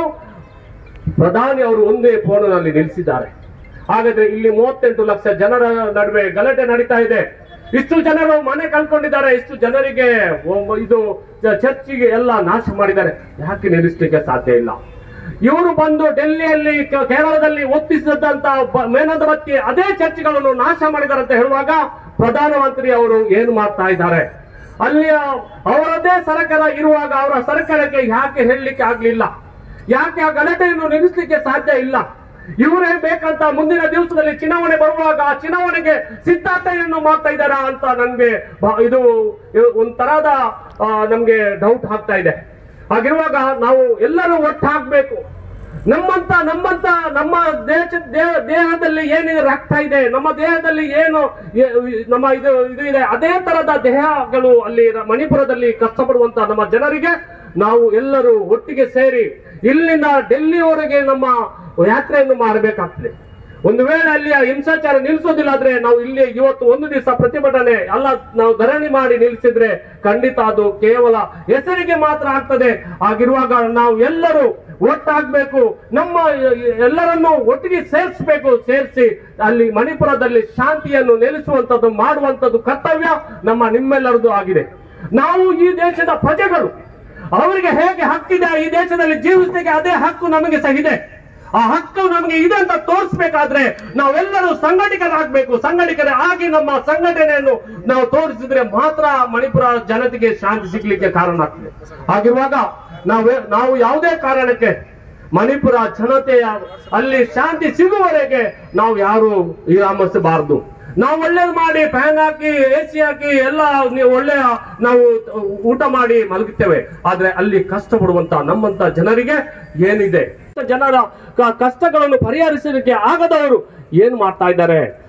ಪ್ರಧಾನಿ ಅವರು ಒಂದೇ ಫೋನಿನಲ್ಲಿ ನಿಲ್ಲಿಸಿದ್ದಾರೆ ಹಾಗಾದ್ರೆ ಇಲ್ಲಿ ಮೂವತ್ತೆಂಟು ಲಕ್ಷ ಜನರ ನಡುವೆ ಗಲಾಟೆ ನಡೀತಾ ಇದೆ ಇಷ್ಟು ಜನರು ಮನೆ ಕಳ್ಕೊಂಡಿದ್ದಾರೆ ಇಷ್ಟು ಜನರಿಗೆ ಒಬ್ಬ- ಇದು ಚ- ಚರ್ಚಿಗೆ ಎಲ್ಲ ನಾಶ ಮಾಡಿದ್ದಾರೆ ಯಾಕೆ ನಿಲ್ಲಿಸಲಿಕ್ಕೆ ಸಾಧ್ಯ ಇಲ್ಲ ಇವರು ಬಂದು ಡೆಲ್ಲಿಯಲ್ಲಿ ಕ- ಕೇರಳದಲ್ಲಿ ಒತ್ತಿಸಿದಂತ ಬ- ಮೇನದ ಬತ್ತಿ ಅದೇ ಚರ್ಚ್ಗಳನ್ನು ನಾಶ ಮಾಡಿದ್ದಾರೆ ಅಂತ ಹೇಳುವಾಗ ಪ್ರಧಾನಮಂತ್ರಿ ಅವರು ಏನು ಮಾಡ್ತಾ ಇದ್ದಾರೆ ಅಲ್ಲಿಯ ಅವರದ್ದೇ ಸರ್ಕಾರ ಇರುವಾಗ ಅವರ ಸರ್ಕಾರಕ್ಕೆ ಯಾಕೆ ಹೇಳಲಿಕ್ಕೆ ಆಗ್ಲಿಲ್ಲ ಯಾಕೆ ಆ ಗಲಾಟೆಯನ್ನು ನಿಲ್ಲಿಸಲಿಕ್ಕೆ ಸಾಧ್ಯ ಇಲ್ಲ ಇವರೇ ಬೇಕಂತ ಮುಂದಿನ ದಿವಸದಲ್ಲಿ ಚುನಾವಣೆ ಬರುವಾಗ ಆ ಚುನಾವಣೆಗೆ ಸಿದ್ಧತೆಯನ್ನು ಮಾಡ್ತಾ ಇದ್ದಾರಾ ಅಂತ ನನ್ಗೆ ಬ- ಇದು ಇದು ಒಂಥರದ ಆ, ನಮ್ಗೆ ಡೌಟ್ ಆಗ್ತಾ ಇದೆ ಹಾಗಿರುವಾಗ ನಾವು ಎಲ್ಲರೂ ಒಟ್ಟಾಗ್ಬೇಕು ನಮ್ಮಂತ ನಮ್ಮಂತ ನಮ್ಮ ದೇಶ ದೇಹ- ದೇಹದಲ್ಲಿ ಏನಿದೆ ರಕ್ತ ಇದೆ ನಮ್ಮ ದೇಹದಲ್ಲಿ ಏನು ಎ- ನಮ್ಮ ಇದು ಇದು ಇದೆ ಅದೇ ತರದ ದೇಹಗಳು ಅಲ್ಲಿ ರ- ಮಣಿಪುರದಲ್ಲಿ ಕಷ್ಟಪಡುವಂತ ನಮ್ಮ ಜನರಿಗೆ ನಾವು ಎಲ್ಲರೂ ಒಟ್ಟಿಗೆ ಸೇರಿ ಇಲ್ಲಿಂದ ಡೆಲ್ಲಿವರೆಗೆ ನಮ್ಮ ಯಾತ್ರೆಯನ್ನು ಮಾಡಬೇಕಾಗ್ತದೆ ಒಂದು ವೇಳೆ ಅಲ್ಲಿಯ ಹಿಂಸಾಚಾರ ನಿಲ್ಲಿಸೋದಿಲ್ಲ ಆದ್ರೆ ನಾವು ಇಲ್ಲಿ ಇವತ್ತು ಒಂದು ದಿವಸ ಪ್ರತಿಭಟನೆ ಅಲ್ಲ ನಾವು ಧರಣಿ ಮಾಡಿ ನಿಲ್ಲಿಸಿದ್ರೆ ಖಂಡಿತ ಅದು ಕೇವಲ ಹೆಸರಿಗೆ ಮಾತ್ರ ಆಗ್ತದೆ ಆಗಿರುವಾಗ ನಾವು ಎಲ್ಲರೂ ಒಟ್ಟಾಗ್ಬೇಕು ನಮ್ಮ ಎಲ್ಲರನ್ನು ಒಟ್ಟಿಗೆ ಸೇರಿಸಬೇಕು ಸೇರಿಸಿ ಅಲ್ಲಿ ಮಣಿಪುರದಲ್ಲಿ ಶಾಂತಿಯನ್ನು ನೆಲೆಸುವಂತದ್ದು ಮಾಡುವಂತದ್ದು ಕರ್ತವ್ಯ ನಮ್ಮ ನಿಮ್ಮೆಲ್ಲರದು ಆಗಿದೆ ನಾವು ಈ ದೇಶದ ಪ್ರಜೆಗಳು ಅವರಿಗೆ ಹೇಗೆ ಹಕ್ಕಿದೆ ಈ ದೇಶದಲ್ಲಿ ಜೀವಿಸಲಿಕ್ಕೆ ಅದೇ ಹಕ್ಕು ನಮಗೆ ಸಹ ಇದೆ ಆ ಹಕ್ಕು ನಮಗೆ ಇದೆ ಅಂತ ತೋರಿಸ್ಬೇಕಾದ್ರೆ ನಾವೆಲ್ಲರೂ ಸಂಘಟಿತರಾಗಬೇಕು ಸಂಘಟಿತರೇ ಆಗಿ ನಮ್ಮ ಸಂಘಟನೆಯನ್ನು ನಾವು ತೋರಿಸಿದ್ರೆ ಮಾತ್ರ ಮಣಿಪುರ ಜನತೆಗೆ ಶಾಂತಿ ಸಿಗ್ಲಿಕ್ಕೆ ಕಾರಣ ಆಗ್ತದೆ ಹಾಗಿರುವಾಗ ನಾವೇ ನಾವು ಯಾವುದೇ ಕಾರಣಕ್ಕೆ ಮಣಿಪುರ ಜನತೆಯ ಅಲ್ಲಿ ಶಾಂತಿ ಸಿಗುವವರೆಗೆ ನಾವು ಯಾರು ವಿರಾಮಿಸಬಾರದು ನಾವು ಒಳ್ಳೇದು ಮಾಡಿ ಫ್ಯಾನ್ ಹಾಕಿ ಎ ಸಿ ಹಾಕಿ ಎಲ್ಲ ನೀವು ಒಳ್ಳೆಯ ನಾವು ಊಟ ಮಾಡಿ ಮಲಗುತ್ತೇವೆ ಆದ್ರೆ ಅಲ್ಲಿ ಕಷ್ಟಪಡುವಂತ ನಮ್ಮಂತ ಜನರಿಗೆ ಏನಿದೆ ಜನರ ಕ- ಕಷ್ಟಗಳನ್ನು ಪರಿಹರಿಸಲಿಕ್ಕೆ ಆಗದವರು ಏನ್ ಮಾಡ್ತಾ ಇದ್ದಾರೆ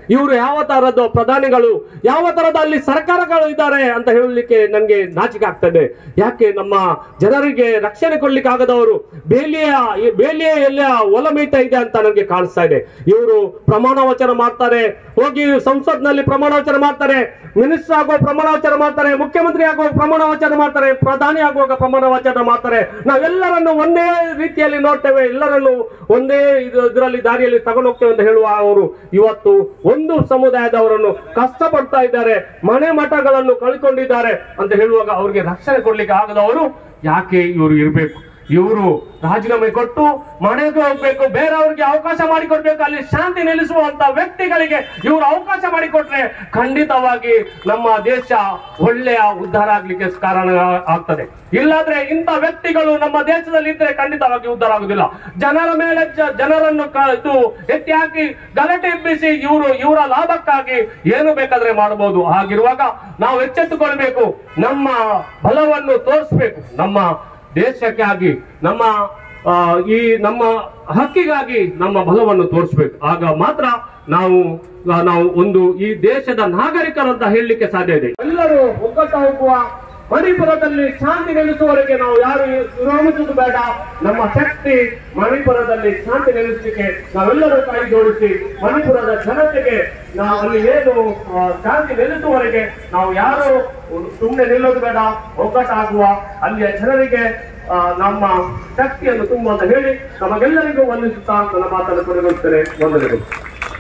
ಇವರು ಯಾವ ತರದ್ದು ಪ್ರಧಾನಿಗಳು ಯಾವ ತರದ ಅಲ್ಲಿ ಸರ್ಕಾರಗಳು ಇದ್ದಾರೆ ಅಂತ ಹೇಳಲಿಕ್ಕೆ ನನಗೆ ನಾಚಿಕೆ ಆಗ್ತದೆ ಯಾಕೆ ನಮ್ಮ ಜನರಿಗೆ ರಕ್ಷಣೆ ಕೊಡ್ಲಿಕ್ಕೆ ಆಗದವರು ಬೇಲಿಯ ಈ ಬೇಲಿಯ ಎಲ್ಲ ಒಲ ಮೇಯ್ತಾ ಇದೆ ಅಂತ ನನಗೆ ಕಾಣಿಸ್ತಾ ಇದೆ ಇವರು ಪ್ರಮಾಣ ವಚನ ಮಾಡ್ತಾರೆ ಹೋಗಿ ಸಂಸತ್ನಲ್ಲಿ ಪ್ರಮಾಣ ವಚನ ಮಾಡ್ತಾರೆ ಮಿನಿಸ್ಟರ್ ಆಗುವ ಪ್ರಮಾಣ ವಚನ ಮಾಡ್ತಾರೆ ಮುಖ್ಯಮಂತ್ರಿ ಆಗುವ ಪ್ರಮಾಣ ವಚನ ಮಾಡ್ತಾರೆ ಪ್ರಧಾನಿ ಆಗುವಾಗ ಪ್ರಮಾಣ ವಚನ ಮಾಡ್ತಾರೆ ನಾವೆಲ್ಲರನ್ನು ಒಂದೇ ರೀತಿಯಲ್ಲಿ ನೋಡ್ತೇವೆ ಎಲ್ಲರನ್ನು ಒಂದೇ ಇದು ಇದರಲ್ಲಿ ದಾರಿಯಲ್ಲಿ ತಗೊಂಡು ಹೋಗ್ತೇವೆ ಅಂತ ಹೇಳುವ ಅವರು ಇವತ್ತು ಒಂದು ಸಮುದಾಯದವರನ್ನು ಕಷ್ಟಪಡ್ತಾ ಇದ್ದಾರೆ ಮನೆ ಮಠಗಳನ್ನು ಕಳ್ಕೊಂಡಿದ್ದಾರೆ ಅಂತ ಹೇಳುವಾಗ ಅವರಿಗೆ ರಕ್ಷಣೆ ಕೊಡ್ಲಿಕ್ಕೆ ಆಗದವರು ಯಾಕೆ ಇವರು ಇರಬೇಕು ಇವರು ರಾಜೀನಾಮೆ ಕೊಟ್ಟು ಮನೆಗೆ ಹೋಗ್ಬೇಕು ಬೇರೆಯವ್ರಿಗೆ ಅವಕಾಶ ಮಾಡಿಕೊಡ್ಬೇಕು ಅಲ್ಲಿ ಶಾಂತಿ ನೆಲೆಸುವಂತ ವ್ಯಕ್ತಿಗಳಿಗೆ ಇವರು ಅವಕಾಶ ಮಾಡಿಕೊಟ್ರೆ ಖಂಡಿತವಾಗಿ ನಮ್ಮ ದೇಶ ಒಳ್ಳೆಯ ಉದ್ಧಾರ ಆಗ್ಲಿಕ್ಕೆ ಕಾರಣ ಆಗ್ತದೆ ಇಲ್ಲಾದ್ರೆ ಇಂಥ ವ್ಯಕ್ತಿಗಳು ನಮ್ಮ ದೇಶದಲ್ಲಿ ಇದ್ರೆ ಖಂಡಿತವಾಗಿ ಉದ್ಧಾರ ಆಗುದಿಲ್ಲ ಜನರ ಮೇಲೆ ಜ- ಜನರನ್ನು ಕ- ಇದು ಎತ್ತಿ ಹಾಕಿ ಗಲಾಟೆ ಎಬ್ಬಿಸಿ ಇವರು ಇವರ ಲಾಭಕ್ಕಾಗಿ ಏನು ಬೇಕಾದ್ರೆ ಮಾಡಬಹುದು ಹಾಗಿರುವಾಗ ನಾವು ಎಚ್ಚೆತ್ತುಕೊಳ್ಬೇಕು ನಮ್ಮ ಬಲವನ್ನು ತೋರಿಸ್ಬೇಕು ನಮ್ಮ ದೇಶಕ್ಕಾಗಿ ನಮ್ಮ ಆ, ಈ ನಮ್ಮ ಹಕ್ಕಿಗಾಗಿ ನಮ್ಮ ಬಲವನ್ನು ತೋರಿಸ್ಬೇಕು ಆಗ ಮಾತ್ರ ನಾವು ಆ, ನಾವು ಒಂದು ಈ ದೇಶದ ನಾಗರಿಕರಂತ ಹೇಳಲಿಕ್ಕೆ ಸಾಧ್ಯ ಇದೆ ಎಲ್ಲರೂ ಒಗ್ಗಟ್ಟು ಹೋಗುವ ಮಣಿಪುರದಲ್ಲಿ ಶಾಂತಿ ನೆಲೆಸುವವರೆಗೆ ನಾವು ಯಾರು ವಿರೋಧಿಸುವುದು ಬೇಡ ನಮ್ಮ ಶಕ್ತಿ ಮಣಿಪುರದಲ್ಲಿ ಶಾಂತಿ ನೆಲೆಸಲಿಕ್ಕೆ ನಾವೆಲ್ಲರೂ ಕೈ ಜೋಡಿಸಿ ಮಣಿಪುರದ ಜನತೆಗೆ ನಾವು ಅಲ್ಲಿ ಏನು ಆ, ಶಾಂತಿ ನೆಲೆಸುವವರೆಗೆ ನಾವು ಯಾರು ಸುಮ್ಮನೆ ನಿಲ್ಲೋದು ಬೇಡ ಒಗ್ಗಟ್ಟಾಗುವ ಅಲ್ಲಿಯ ಜನರಿಗೆ ಆ, ನಮ್ಮ ಶಕ್ತಿಯನ್ನು ತುಂಬು ಅಂತ ಹೇಳಿ ನಮಗೆಲ್ಲರಿಗೂ ವಂದಿಸುತ್ತಾ ನನ್ನ ಮಾತನ್ನು ಕೊನೆಗೊಳಿಸ್ತೇನೆ ವಂದನೆಗಳು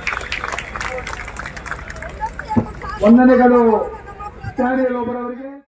ವಂದನೆಗಳು ಚಾರಿಯಲ್ ಒಬ್ಬರವರಿಗೆ